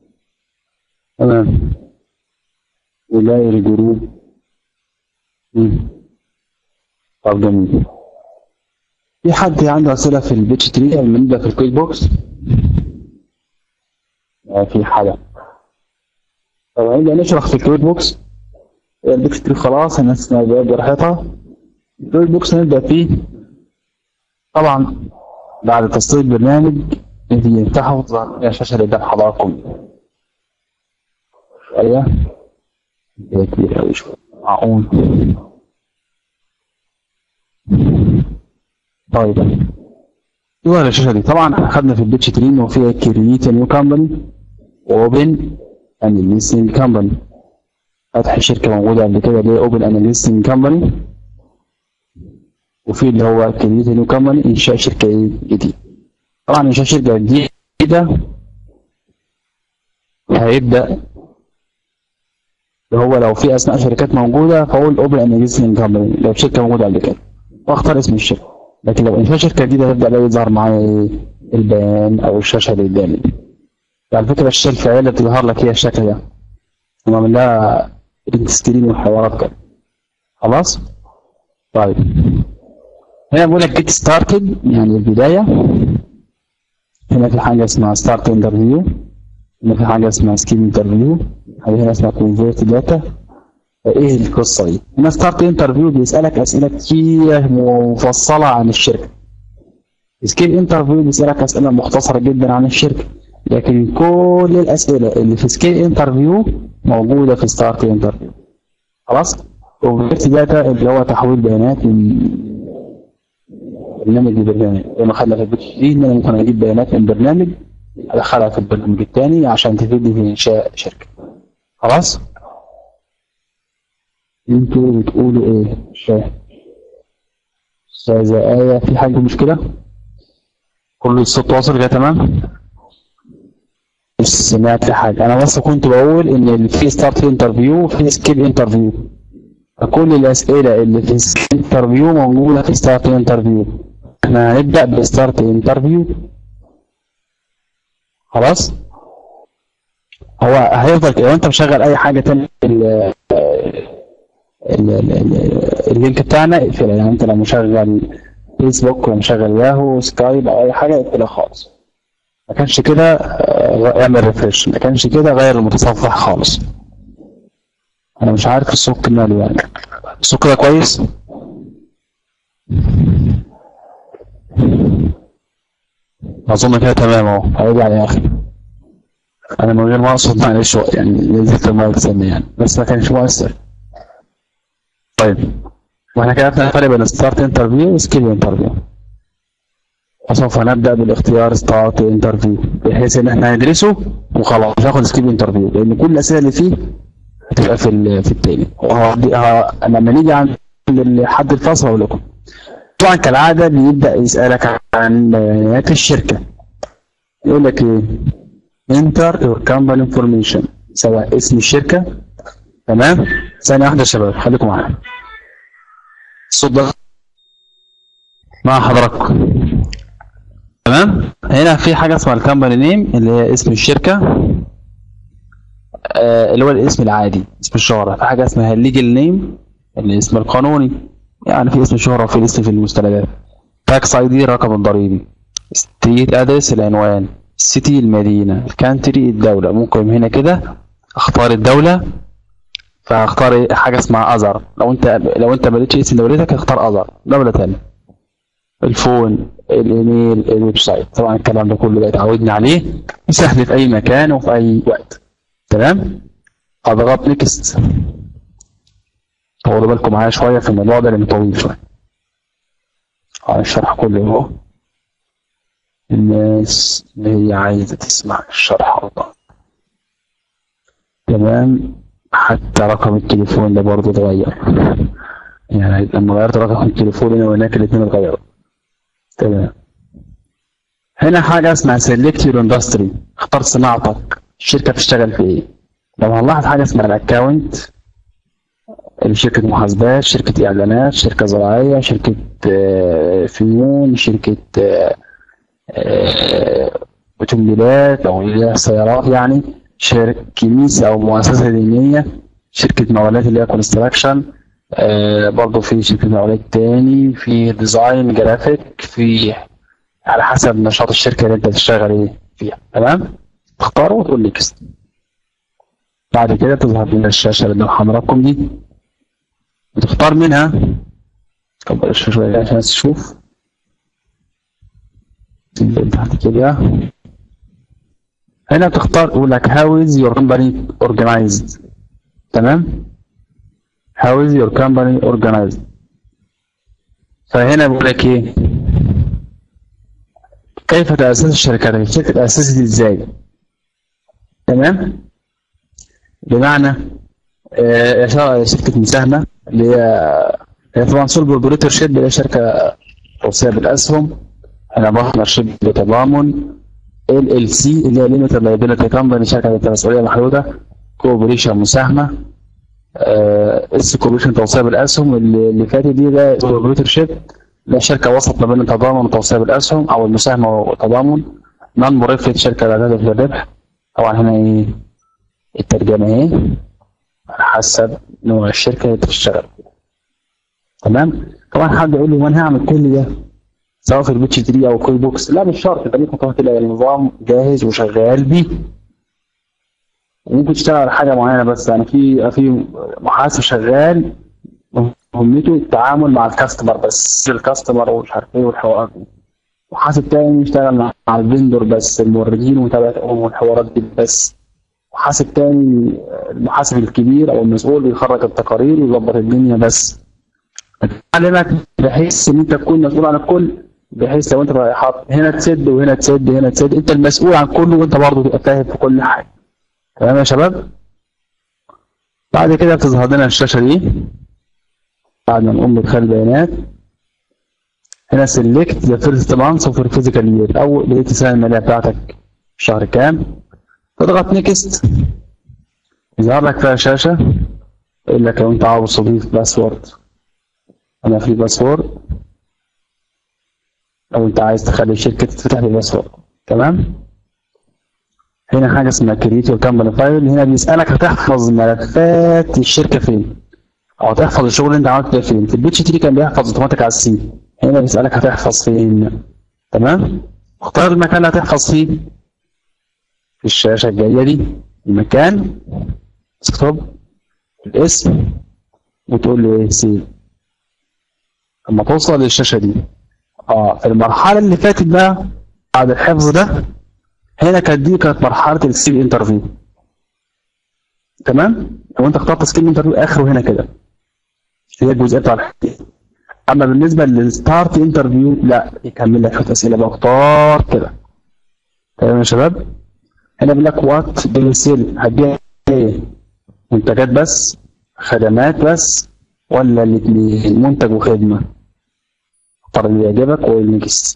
تمام ولاقي الجروب مم. طب جميل في حد عنده أسئلة في البيتش تري قبل ما نبدأ في الكويك بوكس؟ آه في حاجة طب هنبدأ نشرح في الكويك بوكس البيتش تري خلاص الناس بقى براحتها الكويك بوكس هنبدأ فيه طبعا بعد تسطيب البرنامج انت يفتحه وتظهر الشاشة اللي قدام حضراتكم شوية هي كبيرة أوي شوية معقول طيب ظهر الشاشة دي طبعا احنا خدنا في البيتش تري انه فيها كرييت نيو كامباني اوبن اناليستنج كامباني فتح شركة موجودة قبل كده اللي هي اوبن اناليستنج كامباني وفي اللي هو كرييت نيو كامباني انشاء شركة ايه جديدة طبعا انشاء شركة جديدة هيبدأ اللي هو لو في اسماء شركات موجودة فاقول اوبن اناليستنج كامباني لو شركة موجودة قبل كده واختار اسم الشركة لكن لو انشاء شركة جديدة هيبدأ بقى يظهر معايا ايه البيان او الشاشة اللي قدامي على فكرة الشاشة الفعلية اللي بتظهر لك هي الشكل ده هم عامل لها برنت سكرين وحوارات كده خلاص طيب هنا بقول لك جيت ستارتد يعني البداية هنا في حاجة اسمها ستارت انترفيو هنا في حاجة اسمها سكيم انترفيو هنا اسمها كونفيرت داتا ايه القصة دي؟ هنا ستارت انترفيو بيسألك أسئلة كتير مفصلة عن الشركة سكيل انترفيو بيسألك أسئلة مختصرة جدا عن الشركة لكن كل الأسئلة اللي في سكيل انترفيو موجودة في ستارت انترفيو خلاص؟ كونفيرت داتا اللي هو تحويل بيانات من برنامج لبرنامج زي ما خدنا في البيتش دي ان انا ممكن اجيب بيانات من برنامج ادخلها في البرنامج الثاني عشان تفيدني في انشاء شركه خلاص انتوا بتقولوا ايه مش فاهم استاذه ايه في حاجه مشكله كل الصوت واصل كده تمام مش سمعت حاجه انا بس كنت بقول ان في ستارت انترفيو وفي سكيل انترفيو فكل الأسئلة اللي في الانترفيو موجودة في ستارت انترفيو احنا هنبدأ بستارت انترفيو خلاص هو هيفضل كده لو انت مشغل اي حاجة تانية ال ال- ال- ال- اللينك بتاعنا اقفلها يعني انت لو مشغل فيسبوك ومشغل ياهو سكايب او اي حاجة اقفلها خالص ما كانش كده اه، اعمل ريفرش ما كانش كده غير المتصفح خالص انا مش عارف الصوت ماله يعني الصوت كده كويس اظن كده تمام اهو هيرجع يا اخي انا من غير ما اقصد معلش يعني نزلت المايك سنة يعني بس ما كانش مؤثر طيب واحنا كده عرفنا الفرق بين ستارت انترفيو وسكيل انترفيو وسوف نبدا بالاختيار ستارت انترفيو بحيث ان احنا ندرسه وخلاص مش هاخد سكيل انترفيو لان كل الاسئله اللي فيه هتبقى في ال- في التاني وهودي- ه- لما نيجي عند حد الفصل هقول لكم طبعا كالعاده بيبدا يسالك عن بيانات الشركه يقول لك ايه انتر يور كامباني انفورميشن سواء اسم الشركه تمام ثانيه واحده يا شباب خليكم معايا الصوت ده مع حضراتكم تمام هنا في حاجه اسمها الكامباني نيم اللي هي اسم الشركه آه، اللي هو الاسم العادي اسم الشهرة في حاجة اسمها الليجل نيم الاسم القانوني يعني في اسم الشهرة وفي اسم في المستندات تاكس اي دي الرقم الضريبي ستريت ادرس العنوان سيتي المدينة الكانتري الدولة ممكن هنا كده اختار الدولة فاختار إيه؟ حاجة اسمها اذر لو انت لو انت مليتش اسم دولتك اختار اذر دولة تانية الفون الايميل الويب سايت طبعا الكلام ده كله بقى اتعودنا عليه سهل في اي مكان وفي اي وقت تمام اضغط نيكست طولوا بالكم معايا شويه في الموضوع ده لانه طويل شويه اه الشرح كله اهو الناس اللي هي عايزه تسمع الشرح والله تمام حتى رقم التليفون ده برضه اتغير يعني لما غيرت رقم التليفون هنا وهناك الاثنين اتغيروا تمام هنا حاجة اسمها سيلكت يور اندستري اختار صناعتك الشركة بتشتغل في ايه لو هنلاحظ حاجة اسمها الاكونت شركة محاسبات شركة إعلانات شركة زراعية شركة آه، فنون شركة آه، آه، أوتوموبيلات أو اللي هي سيارات يعني شركة كنيسة أو مؤسسة دينية شركة مقاولات اللي هي كونستراكشن برضه في شركة مقاولات تاني في ديزاين جرافيك في على حسب نشاط الشركة اللي أنت تشتغل إيه فيها تمام تختاره وتقول نيكست بعد كده تظهر لنا الشاشة اللي قدام حضراتكم دي بتختار منها كبر الشاشة شوية عشان الناس تشوف تنزل تحت كده هنا بتختار يقول لك how is your company organized تمام how is your company organized فهنا بيقول لك ايه كيف تأسس الشركات الشركة تأسست ازاي تمام بمعنى آه، شر- شركة مساهمة اللي هي هي طبعا سول بروبريتور شيب اللي هي شركة توسيع بالأسهم أنا بارتنر شيب بتضامن ال ال سي اللي هي ليميتد لايبيلتي كومباني شركة ذات مسؤولية محدودة كوبريشن مساهمة اس كوبريشن توسيع بالأسهم اللي اللي فاتت دي ده بروبريتور شيب اللي هي شركة وسط ما بين التضامن وتوسيع بالأسهم أو المساهمة والتضامن نون مرفت شركة لا تهدف للربح طبعا هنا ايه الترجمة ايه على حسب نوع الشركة اللي بتشتغل فيها. تمام طبعا حد يقول لي وانا هعمل كل ده سواء في البيتش تري او كوي بوكس لا مش شرط انت ممكن تروح تلاقي النظام جاهز وشغال بيه ممكن تشتغل على حاجه معينه بس يعني في في محاسب شغال مهمته التعامل مع الكاستمر بس الكاستمر ومش عارف ايه والحوارات دي محاسب تاني يشتغل مع مع الفندور بس الموردين ومتابعتهم والحوارات دي بس محاسب تاني المحاسب الكبير او المسؤول بيخرج التقارير ويظبط الدنيا بس علمك بحيث ان انت تكون مسؤول عن الكل بحيث لو انت بقى حاط هنا تسد وهنا تسد هنا تسد انت المسؤول عن كله وانت برضه تبقى فاهم في كل حاجه تمام يا شباب بعد كده بتظهر لنا الشاشه دي بعد ما نقوم بدخل البيانات هنا سيلكت ذا فيرست مانث اوف فيزيكال يير او بدايه السنه الماليه بتاعتك شهر كام تضغط نيكست يظهر لك فيها شاشه يقول لك لو انت عاوز تضيف باسورد انا في باسورد لو انت عايز تخلي الشركه تتفتح بباسورد تمام هنا حاجه اسمها كريت يور كامباني فايل هنا بيسالك هتحفظ ملفات الشركه فين او تحفظ الشغل اللي انت عملته ده فين في البيتش تري كان بيحفظ اوتوماتيك على السي هنا بيسالك هتحفظ فين تمام اختار المكان اللي هتحفظ فيه في الشاشه الجايه دي المكان اكتب الاسم وتقول له ايه سيف لما توصل للشاشه دي اه في المرحله اللي فاتت بقى بعد الحفظ ده هنا كانت دي كانت مرحله السيل انترفيو تمام لو انت اخترت سكيل انترفيو اخره هنا كده هي الجزئيه بتاع الحكايه اما بالنسبه للستارت انترفيو لا يكمل لك شويه اسئله بقى اختار كده تمام يا شباب هنا بيقول لك وات دو سيل هتبيع ايه منتجات بس خدمات بس ولا الاثنين منتج وخدمه اختار اللي يعجبك والنكست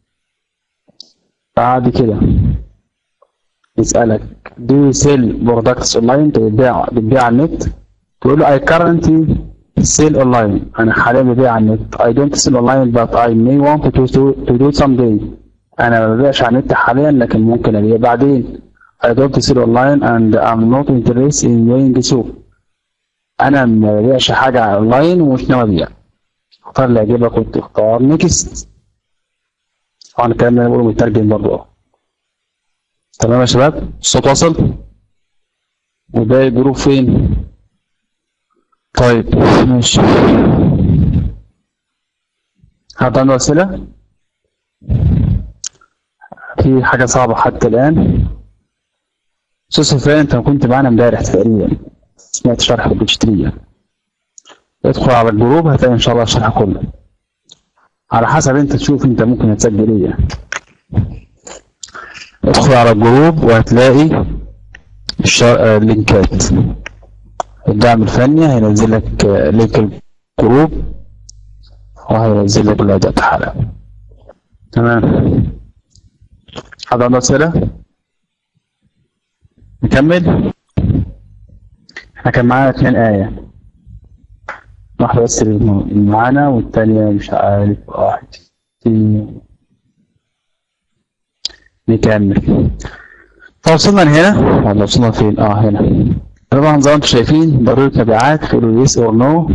بعد كده يسألك do you sell products online بتبيع بتبيع على النت تقول له I currently sell online أنا حاليا ببيع على النت I don't sell online but I may want to do, to do someday أنا ما ببيعش على النت حاليا لكن ممكن أبيع بعدين I don't sell online and I'm not interested in doing so أنا ما ببيعش حاجة أونلاين ومش ناوي أبيع اختار اللي يعجبك وتختار نيكست طبعا الكلام اللي انا بقوله مترجم برضه اه تمام يا شباب الصوت واصل وباقي الجروب فين طيب ماشي حد عنده أسئلة في حاجة صعبة حتى الآن أستاذ سفيان أنت كنت معانا امبارح تقريبا سمعت شرح البيتشترية ادخل على الجروب هتلاقي إن شاء الله الشرح كله على حسب أنت تشوف أنت ممكن هتسجل إيه يعني. ادخل على الجروب وهتلاقي الشر... اللينكات الدعم الفني هينزل لك آه، لينك الجروب وهينزل لك الأداء حالا تمام حد عنده أسئلة؟ نكمل؟ احنا كان معانا اتنين آية واحدة بس اللي معانا والتانية مش عارف واحد اتنين. نكمل فوصلنا لهنا ولا وصلنا فين؟ اه هنا طبعا زي ما انتم شايفين ضروري تبعات تقولوا يس اور نو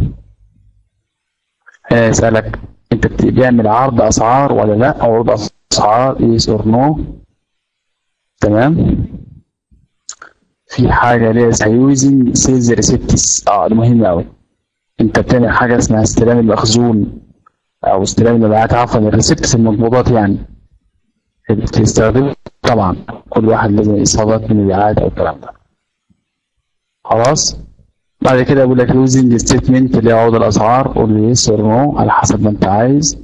هنا يسألك انت بت- بيعمل عرض اسعار ولا لا او عرض اسعار يس اور نو تمام في حاجة اللي هي اسمها يوزنج سيلز ريسبتس اه ده مهم قوي انت بتعمل حاجة اسمها استلام المخزون او استلام المبيعات عفوا الريسبتس المقبوضات يعني بتستخدم طبعا كل واحد لازم اصابات من المبيعات او الكلام ده خلاص بعد كده بقول لك يوزنج ستيتمنت اللي هي عروض الاسعار قول لي يس اور نو على حسب ما انت عايز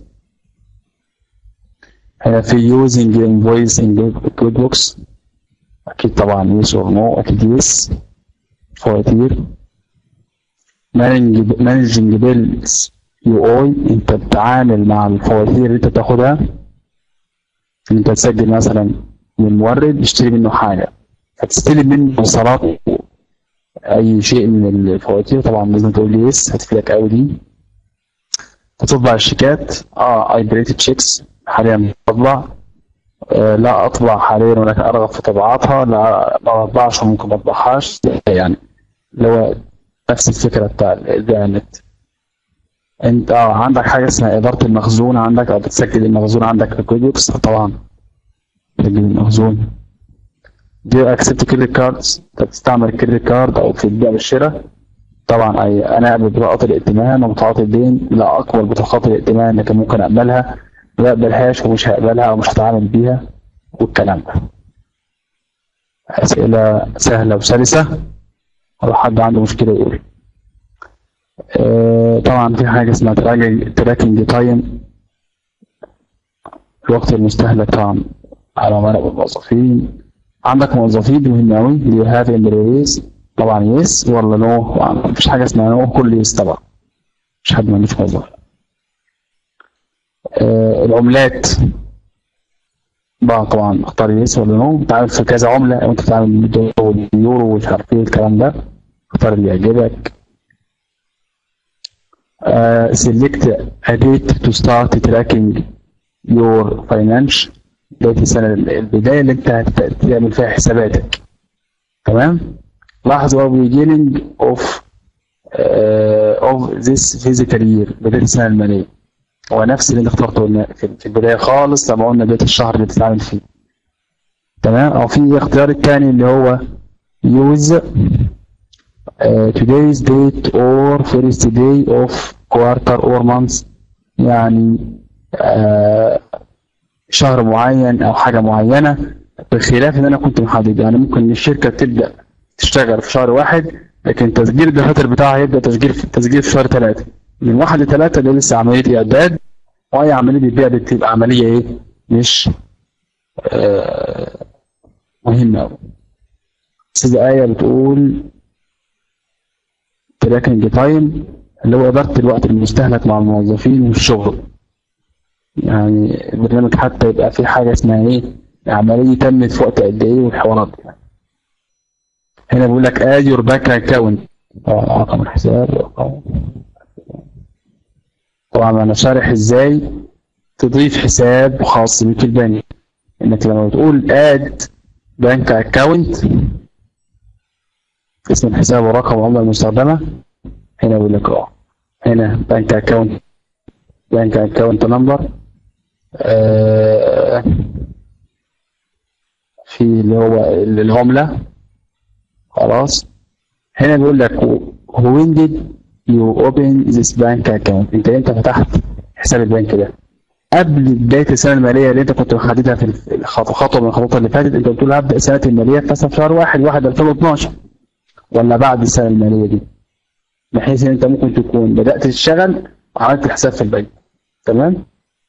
هنا في يوزنج انفويس ان كود بوكس اكيد طبعا يس اور نو اكيد يس فواتير مانجنج بيلز يو اي انت بتتعامل مع الفواتير اللي انت بتاخدها ان انت تسجل مثلا من مورد يشتري منه حاجه فتستلم منه وصلات اي شيء من الفواتير طبعا لازم تقول لي يس هتفيدك قوي دي تطبع الشيكات اه اي بريتد تشيكس حاليا بطبع آه لا اطبع حاليا ولكن ارغب في طباعتها لا ما اطبعش وممكن ما اطبعهاش يعني اللي هو نفس الفكره بتاع البيع النت انت اه عندك حاجه اسمها اداره المخزون عندك او بتسجل المخزون عندك في كويك بوكس طبعا تسجل المخزون دي اكسبت كريدت كاردز انت بتستعمل الكريدت كارد او في البيع والشراء طبعا اي انا اقبل بطاقات الائتمان وبطاقات الدين لا اقبل بطاقات الائتمان لكن ممكن اقبلها ما اقبلهاش ومش هقبلها او مش هتعامل بيها والكلام ده اسئله سهله وسلسه لو حد عنده مشكله يقول آه، طبعا في حاجه اسمها تراكنج تايم الوقت المستهلك طبعا على عملاء والموظفين عندك موظفين دي مهم قوي دي هاف امبلويز طبعا يس ولا نو مفيش حاجه اسمها نو كل يس طبعا مش حد ملوش موظف آه العملات بقى طبعا اختار يس ولا نو بتعامل في كذا عمله او انت بتتعامل بالدولار واليورو ومش عارف ايه الكلام ده اختار اللي يعجبك uh, select a date to start tracking your finance بداية السنة البداية اللي انت هتعمل فيها حساباتك تمام لاحظ هو beginning of uh, of this physical year بداية السنة المالية هو نفس اللي انت اخترته قلنا في في البداية خالص لما قلنا بداية الشهر اللي بتتعامل فيه تمام او في اختيار الثاني اللي هو use uh, today's date or first day of quarter or month يعني آه شهر معين او حاجه معينه بخلاف ان انا كنت محدد يعني ممكن الشركه تبدا تشتغل في شهر واحد لكن تسجيل الدفاتر بتاعها يبدا تسجيل في تسجيل في شهر ثلاثه من واحد لثلاثه ده لسه عمليه اعداد واي عمليه بيع بتبقى عمليه ايه مش آه مهمه قوي بس آية بتقول تراكنج تايم اللي هو إدارة الوقت المستهلك مع الموظفين والشغل يعني البرنامج حتى يبقى فيه حاجة اسمها ايه عملية تمت في وقت قد ايه والحوارات دي هنا بيقول لك اد يور باك اكونت طبعا رقم الحساب رقم طبعا انا شارح ازاي تضيف حساب خاص بيك في البنك انك لما بتقول اد بنك اكونت اسم الحساب ورقم العملة المستخدمة هنا بيقول لك اه هنا بنك اكونت بنك اكونت نمبر في اللي هو العملة خلاص هنا بيقول لك when did you open this bank account انت امتى فتحت حساب البنك ده قبل بداية السنة المالية اللي انت كنت محددها في الخطوة من الخطوات اللي فاتت انت بتقول هبدأ السنة المالية مثلا في شهر 1 1 2012 ولا بعد السنة المالية دي بحيث ان انت ممكن تكون بدأت تشتغل وعملت الحساب في البنك تمام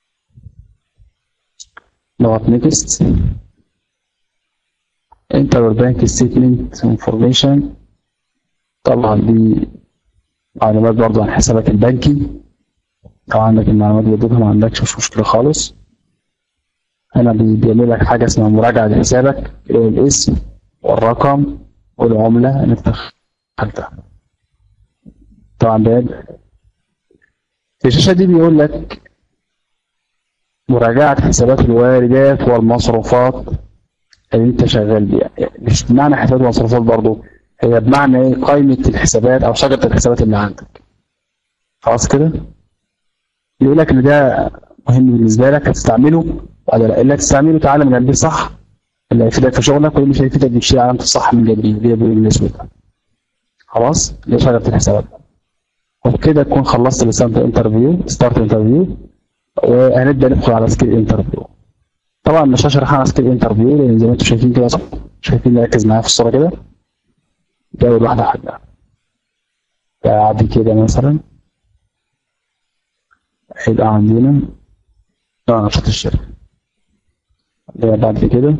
نضغط نيكست انتر البنك ستيتمنت انفورميشن طبعا دي معلومات برضو عن حسابك البنكي لو عندك المعلومات اللي اديتها ما عندكش مش مشكلة خالص هنا بي- بيعمل لك حاجة اسمها مراجعة لحسابك اللي هو الاسم والرقم والعملة اللي انت دخلتها طبعا بيان في الشاشة دي بيقول لك مراجعة حسابات الواردات والمصروفات اللي انت شغال بيها يعني مش بمعنى حسابات ومصروفات برضو هي بمعنى ايه قائمة الحسابات او شجرة الحسابات اللي عندك خلاص كده يقول لك ان ده مهم بالنسبة لك هتستعمله ولا لا اللي هتستعمله تعالى من قلبي صح اللي هيفيدك في شغلك واللي مش هيفيدك بتشيل علامة الصح من جنبي اللي هي بالاسود خلاص دي شجرة الحسابات وبكده تكون خلصت الستارت انترفيو ستارت انترفيو وهنبدا ندخل على سكيل انترفيو طبعا مش هشرح انا سكيل انترفيو لان زي ما انتم شايفين كده صح شايفين نركز معايا في الصوره كده دي اول واحده حاجه بعد كده مثلا هيبقى عندنا اه نشاط الشركه اللي بعد كده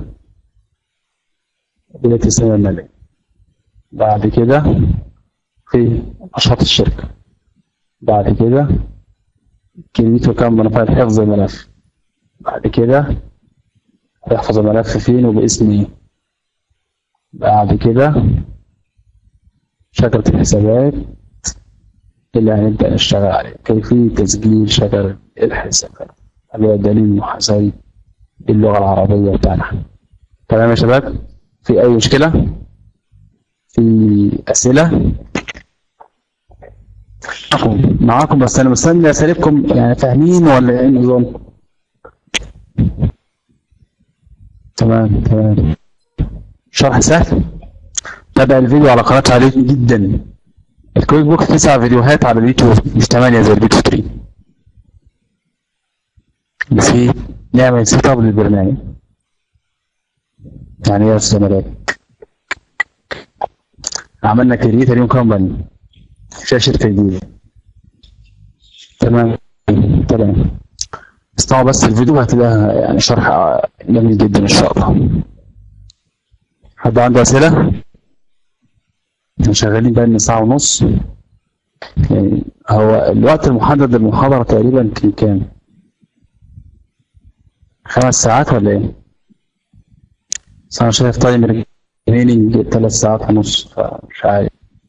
بداية السنة المالية بعد كده في نشاط الشركة بعد كده كميته كم من فايل حفظ الملف بعد كده يحفظ الملف فين وباسم ايه بعد كده شجرة الحسابات اللي هنبدأ نشتغل عليه كيفية تسجيل شجرة الحسابات اللي هو الدليل المحاسبي باللغة العربية بتاعنا تمام يا شباب في أي مشكلة في أسئلة معاكم معاكم بس أنا مستني أسئلتكم يعني فاهمين ولا إيه النظام تمام تمام شرح سهل تابع الفيديو على قناة علي جدا الكويك بوك تسع فيديوهات على اليوتيوب مش ثمانية زي البيك 3 بس في نعمل سيت اب للبرنامج يعني ايه يا استاذ ملاك عملنا كريتر يوم كومباني فيها شركة جديدة تمام تمام اسمعوا بس الفيديو هتلاقيها يعني شرح جميل جدا ان شاء الله حد عنده اسئلة؟ احنا شغالين بقالنا ساعة ونص يعني هو الوقت المحدد للمحاضرة تقريبا كان كام؟ خمس ساعات ولا ايه؟ بس انا شايف تايم ريمينينج ثلاث ساعات ونص فمش عارف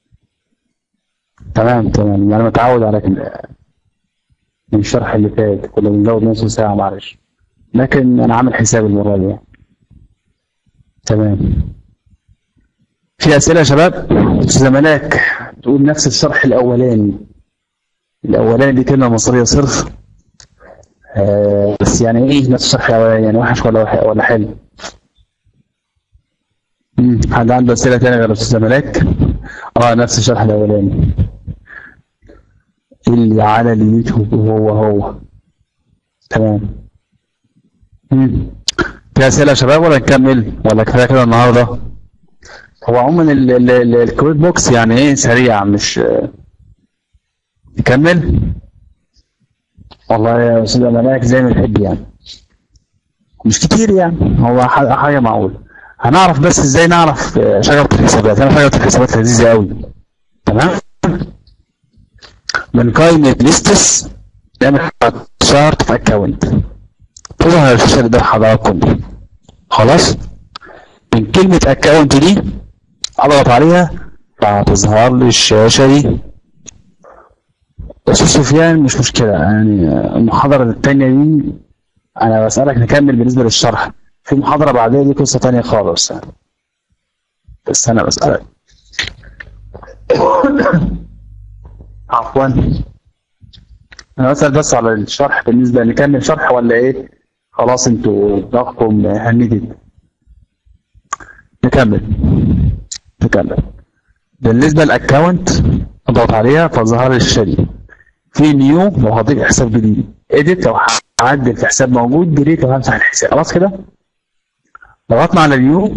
تمام تمام انا متعود على كده من الشرح اللي فات كنا بنزود نص ساعة معلش لكن انا عامل حساب المرة دي تمام في أسئلة يا شباب أستاذ ملاك تقول نفس الشرح الأولاني الأولاني دي كلمة مصرية صرف آه بس يعني إيه نفس الشرح الأولاني يعني وحش ولا وح- ولا حلو مم، حد عنده أسئلة تانية غير أستاذ ملاك اه نفس الشرح الأولاني اللي على اليوتيوب هو هو تمام مم. في أسئلة يا شباب ولا نكمل ولا كفاية كده النهارده؟ هو عموما ال- ال- ال- الكويك بوكس يعني ايه سريع مش نكمل والله يا استاذ ملاك زي ما تحب يعني مش كتير يعني هو ح- حاجه معقوله هنعرف بس ازاي نعرف آه، شجره الحسابات انا شجره الحسابات لذيذه قوي تمام من قائمه ليستس نعمل شارت في اكونت تظهر الشاشه اللي قدام حضراتكم دي خلاص من كلمه اكونت دي اضغط عليها فهتظهر لي الشاشة دي أستاذ سفيان مش مشكلة يعني المحاضرة التانية دي أنا بسألك نكمل بالنسبة للشرح في محاضرة بعدها دي قصة تانية خالص يعني بس أنا بسألك عفوا أنا بسأل بس على الشرح بالنسبة نكمل شرح ولا إيه خلاص انتوا دماغكم هندت نكمل نكمل بالنسبة للأكونت اضغط عليها فظهر لي الشاشة دي في نيو لو هضيف حساب جديد اديت لو هعدل في حساب موجود ديليت لو همسح الحساب خلاص كده ضغطنا على نيو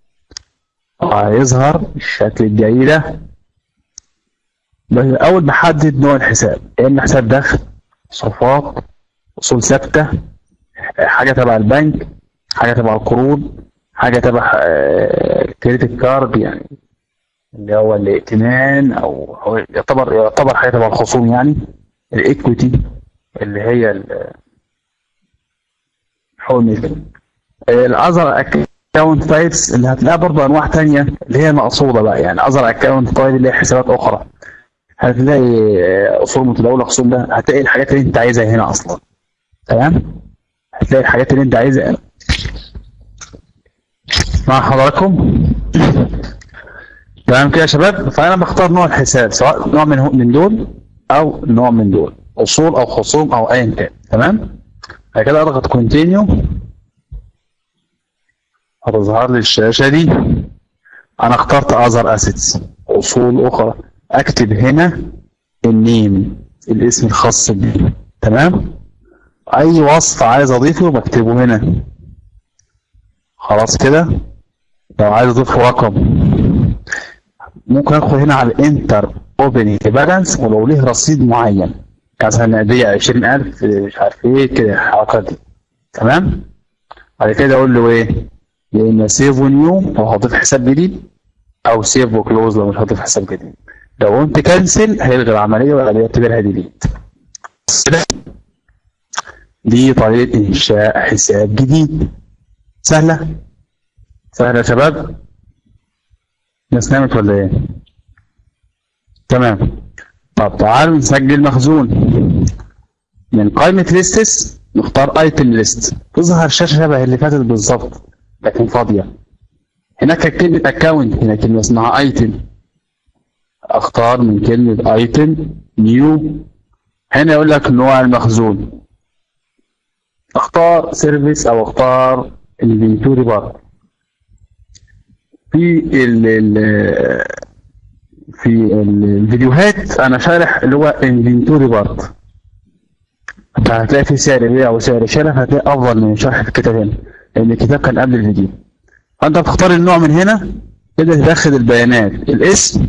هيظهر الشكل الجاي ده بس اول بحدد نوع الحساب يا اما حساب دخل صفات اصول ثابته حاجه تبع البنك حاجه تبع القروض حاجه تبع كريدت كارد يعني اللي هو الائتمان او هو يعتبر يعتبر حاجه تبع الخصوم يعني الايكويتي اللي هي ال- حقوق الملك الاذر اكونت تايبس اللي هتلاقيها برضه انواع تانية اللي هي مقصوده بقى يعني اذر اكونت تايب اللي هي حسابات اخرى هتلاقي آه، اصول متداوله خصوم ده هتلاقي الحاجات اللي انت عايزها هنا اصلا تمام هتلاقي الحاجات اللي انت عايزها مع حضراتكم تمام كده يا شباب فانا بختار نوع الحساب سواء نوع من من دول او نوع من دول اصول او خصوم او ايا كان تمام بعد كده اضغط كونتينيو هتظهر لي الشاشه دي انا اخترت اذر اسيتس اصول اخرى اكتب هنا النيم الاسم الخاص بي تمام اي وصف عايز اضيفه بكتبه هنا خلاص كده لو عايز اضيف رقم ممكن ادخل هنا على الانتر اوبننج بالانس ولو ليه رصيد معين مثلا دي 20000 مش عارف ايه كده الحركات دي تمام بعد كده اقول له ايه يا اما سيف ونيو لو هضيف حساب جديد او سيف وكلوز لو مش هضيف حساب جديد لو قلت كنسل هيلغي العمليه ولا يعتبرها ديليت دي طريقه انشاء حساب جديد سهله سهله يا شباب الناس نامت ولا ايه تمام طب تعالوا نسجل مخزون من قائمة ليستس نختار ايتم ليست تظهر شاشة شبه اللي فاتت بالظبط لكن فاضية هناك كلمة اكونت هنا كلمة اسمها ايتم اختار من كلمة ايتم نيو هنا يقول لك نوع المخزون اختار سيرفيس او اختار الانفنتوري بار في ال ال في الفيديوهات انا شارح اللي هو انفنتوري بارت فهتلاقي في سعر بيع وسعر شراء هتلاقي افضل من شرح الكتاب هنا لان الكتاب كان قبل الفيديو فانت بتختار النوع من هنا تبدا تدخل البيانات الاسم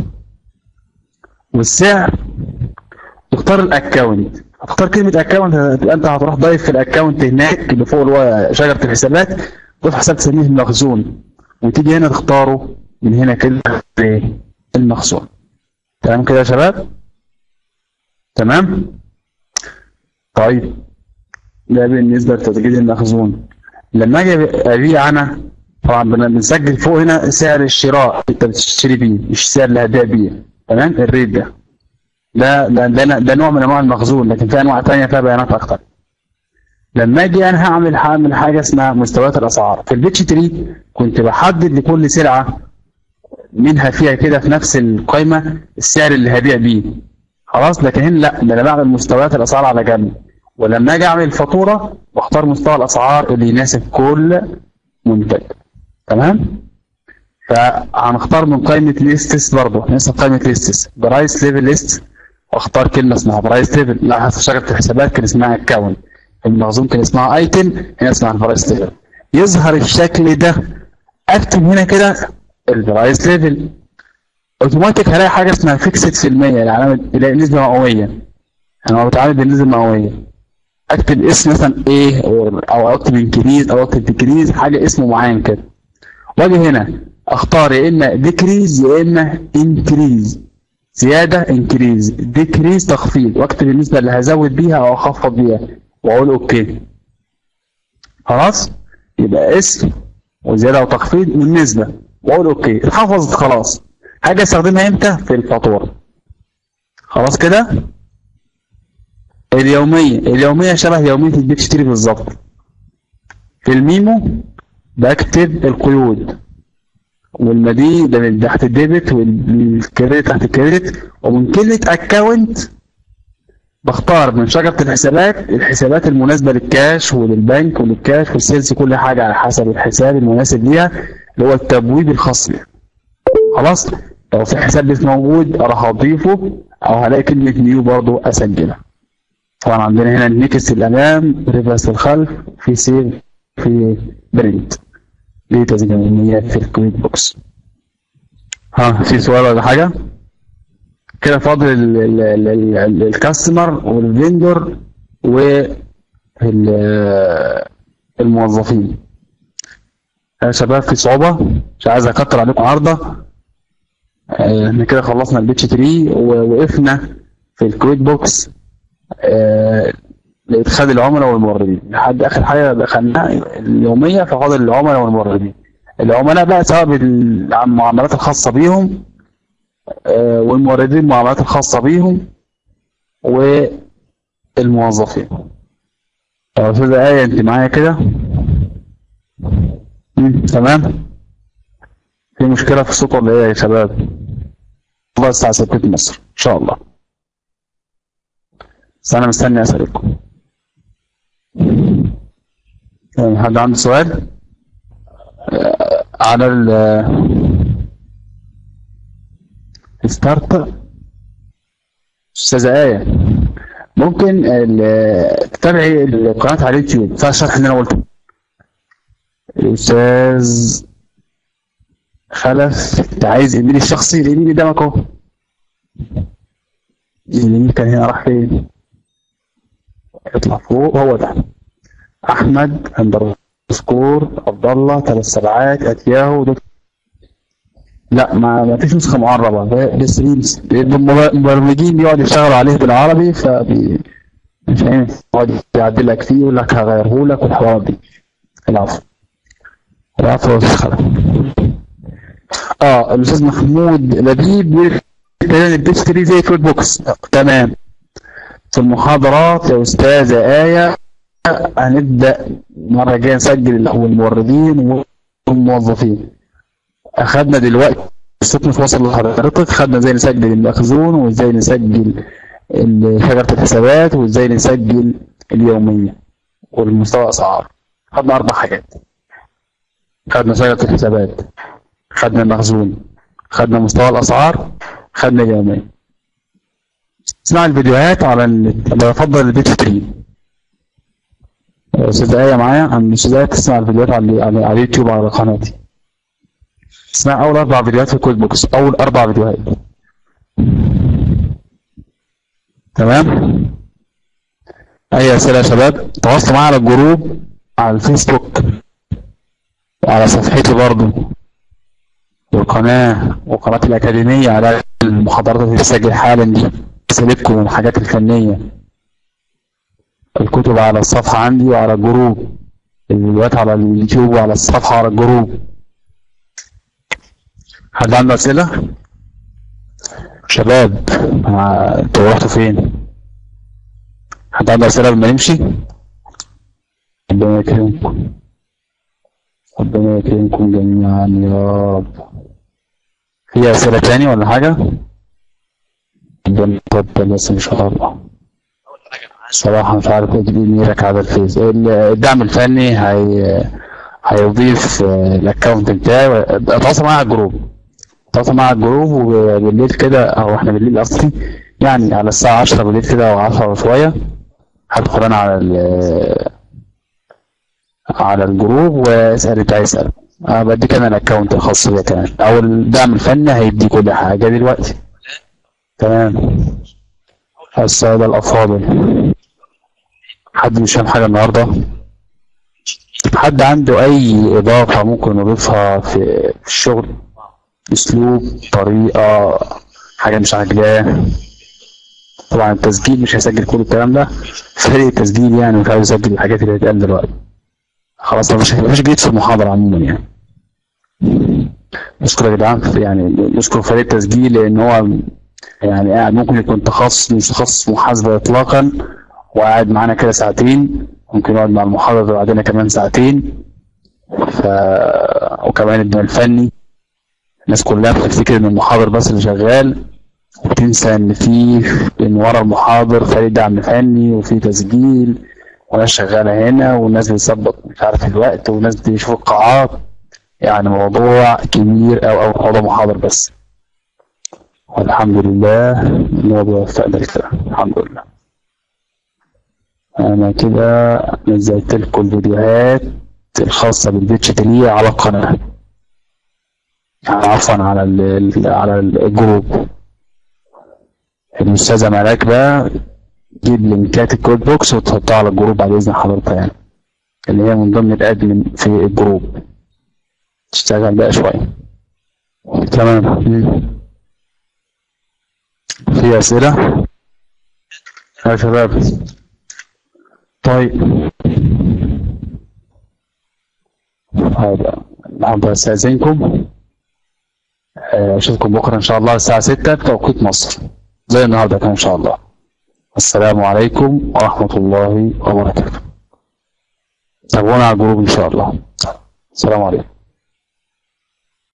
والسعر تختار الاكونت هتختار كلمه اكونت تبقى انت هتروح ضايف في الاكونت هناك اللي فوق اللي هو شجره الحسابات ضيف حساب تسميه المخزون وتيجي هنا تختاره من هنا كده إيه؟ المخزون تمام كده يا شباب تمام طيب ده بالنسبة لتسجيل المخزون لما اجي ابيع انا طبعا بن- بنسجل فوق هنا سعر الشراء انت بتشتري بيه مش سعر اللي هتبيع بيه تمام الريت ده ده ده ده, ده نوع من انواع المخزون لكن في انواع تانية فيها بيانات اكتر لما اجي انا هعمل هعمل حاجه اسمها مستويات الاسعار في البيتش تري كنت بحدد لكل سلعه منها فيها كده في نفس القائمه السعر اللي هبيع بيه خلاص لكن هنا لا ده انا بعمل مستويات الاسعار على جنب ولما اجي اعمل الفاتوره بختار مستوى الاسعار اللي يناسب كل منتج تمام فهنختار من قائمه ليستس برضه ننسى قائمه ليستس برايس ليفل ليست واختار كلمه اسمها برايس ليفل لا في شجره الحسابات كان اسمها اكونت المخزون كان اسمها ايتم هنا اسمها البرايس ليفل يظهر الشكل ده اكتب هنا كده البرايس ليفل اوتوماتيك هلاقي حاجه اسمها فيكسد في المية العلامه تلاقي نسبه مئويه انا هو بتعامل بالنسبه المئويه اكتب اسم مثلا ايه او أو اكتب انكريز او اكتب ديكريز حاجه اسمه معين كده واجي هنا اختار يا اما ديكريز يا اما انكريز زياده انكريز ديكريز تخفيض واكتب النسبه اللي هزود بيها او اخفض بيها واقول اوكي خلاص يبقى اسم وزياده وتخفيض والنسبه واقول اوكي اتحفظت خلاص حاجه استخدمها امتى في الفاتوره خلاص كده اليوميه اليوميه شبه يوميه البيت تري بالظبط في الميمو بكتب القيود والمدي ده من تحت الديبت والكريدت تحت الكريدت ومن كلمه اكونت بختار من شجرة الحسابات الحسابات المناسبة للكاش وللبنك وللكاش والسيلز كل حاجة على حسب الحساب المناسب ليها اللي هو التبويب الخاص بيها خلاص لو في حساب مش موجود اروح اضيفه او هلاقي كلمة نيو برضو اسجلها طبعا عندنا هنا النكس الامام ريفرس الخلف في سيف في برنت دي تسجيل النيات في الكويك بوكس ها في سؤال ولا حاجة؟ كده فاضل ال- ال- ال- ال- الكاستمر والفيندور والموظفين يا شباب في صعوبة مش عايز اكتر عليكم عرضة آه، احنا كده خلصنا البيتش 3 ووقفنا في الكويك بوكس آه، لادخال العملاء والموردين لحد اخر حاجه دخلناها اليوميه ففاضل العملاء والموردين العملاء بقى سواء بالمعاملات الخاصه بيهم آه، والموردين المعاملات الخاصه بيهم والموظفين طب يا استاذه ايه انت معايا كده مم، تمام في مشكله في الصوت ولا ايه يا شباب الله الساعه 6 مصر ان شاء الله بس انا مستني اسالكم يعني حد عنده سؤال آه، على ال ستارت استاذة آية ممكن ال- تتابعي القناة على اليوتيوب فيها الشرح اللي انا قلته الاستاذ خلف انت عايز ايميل الشخصي الايميل قدامك اهو الايميل كان هنا راح فين اطلع فوق هو ده احمد اندرسكور عبد الله ثلاث سبعات ات ياهو دوت لا ما ما فيش نسخه معربه ده لسه دي المبرمجين بيقعدوا يشتغلوا عليه بالعربي فبي مش عارف يقعد يعدل لك فيه يقول لك هغيره لك والحوارات دي العفو العفو يا استاذ خالد اه الاستاذ محمود لبيب بيقول كمان بتشتري زي فود بوكس تمام في المحاضرات يا استاذه ايه هنبدا المره الجايه نسجل الموردين والموظفين اخدنا دلوقتي الصوت مش واصل لحضرتك خدنا ازاي نسجل المخزون وازاي نسجل ال- شجره الحسابات وازاي نسجل اليوميه والمستوى اسعار خدنا اربع حاجات خدنا شجره الحسابات خدنا المخزون خدنا مستوى الاسعار خدنا اليوميه اسمع الفيديوهات على ال- بفضل البيت ستريم استاذ ايه معايا عن الاستاذ ايه تسمع الفيديوهات على على على اليوتيوب على قناتي اسمع اول اربع فيديوهات في الكود بوكس اول اربع فيديوهات تمام اي اسئله يا شباب تواصلوا معايا على الجروب على الفيسبوك وعلى صفحتي برضو والقناه وقناه الاكاديميه على المحاضرات اللي بتسجل حالا دي اساليبكم والحاجات الفنيه الكتب على الصفحه عندي وعلى الجروب الفيديوهات على اليوتيوب وعلى الصفحه على الجروب حد عنده أسئلة؟ شباب آه، انتوا رحتوا فين؟ حد عنده أسئلة قبل ما نمشي؟ ربنا يكرمكم ربنا يكرمكم جميعا يا رب في أسئلة تاني ولا حاجة؟ ربنا يتفضل بس إن شاء الله صراحة مش عارف ايه ميرك على الفيس الدعم الفني هي هيضيف آه، الاكونت بتاعي اتواصل معايا على الجروب تواصل مع الجروب وبالليل كده او احنا بالليل اصلي يعني على الساعة 10 بالليل كده او 10 وشوية هدخل انا على ال- على الجروب واسأل اللي عايز يسأل انا بديك انا الاكونت الخاص بيا كمان او الدعم الفني هيدي كل حاجة دلوقتي تمام السادة الافاضل حد مش فاهم حاجة النهاردة حد عنده اي اضافة ممكن نضيفها في في الشغل اسلوب طريقه حاجه مش عاجباه طبعا التسجيل مش هيسجل كل الكلام ده فريق التسجيل يعني مش عايز يسجل الحاجات اللي هتتقال دلوقتي خلاص مفيش مفيش جديد في المحاضره عموما يعني نشكر يا جدعان يعني نشكر فريق التسجيل لان هو يعني قاعد ممكن يكون تخصص مش تخصص محاسبه اطلاقا وقاعد معانا كده ساعتين ممكن يقعد مع المحاضر بعدين كمان ساعتين ف وكمان الدم الفني الناس كلها بتفتكر ان المحاضر بس اللي شغال وتنسى ان في ان ورا المحاضر فريق دعم فني وفي تسجيل وناس شغاله هنا وناس بتظبط مش عارف الوقت وناس بتشوف القاعات يعني موضوع كبير او او موضوع محاضر بس والحمد لله ان هو بيوفقنا لكده الحمد لله انا كده نزلت لكم الفيديوهات الخاصه بالبيتش دي على القناه يعني عفوا على ال ال- على الجروب الأستاذة ملاك بقى جيب لينكات الكود بوكس وتحطها على الجروب بعد إذن حضرتك يعني اللي هي من ضمن الأدمن في الجروب تشتغل بقى شوية تمام مم. في أسئلة يا شباب طيب هذا النهارده استاذنكم آه، اشوفكم بكره ان شاء الله الساعه 6 بتوقيت مصر زي النهارده كان ان شاء الله السلام عليكم ورحمه الله وبركاته تابعونا على الجروب ان شاء الله السلام عليكم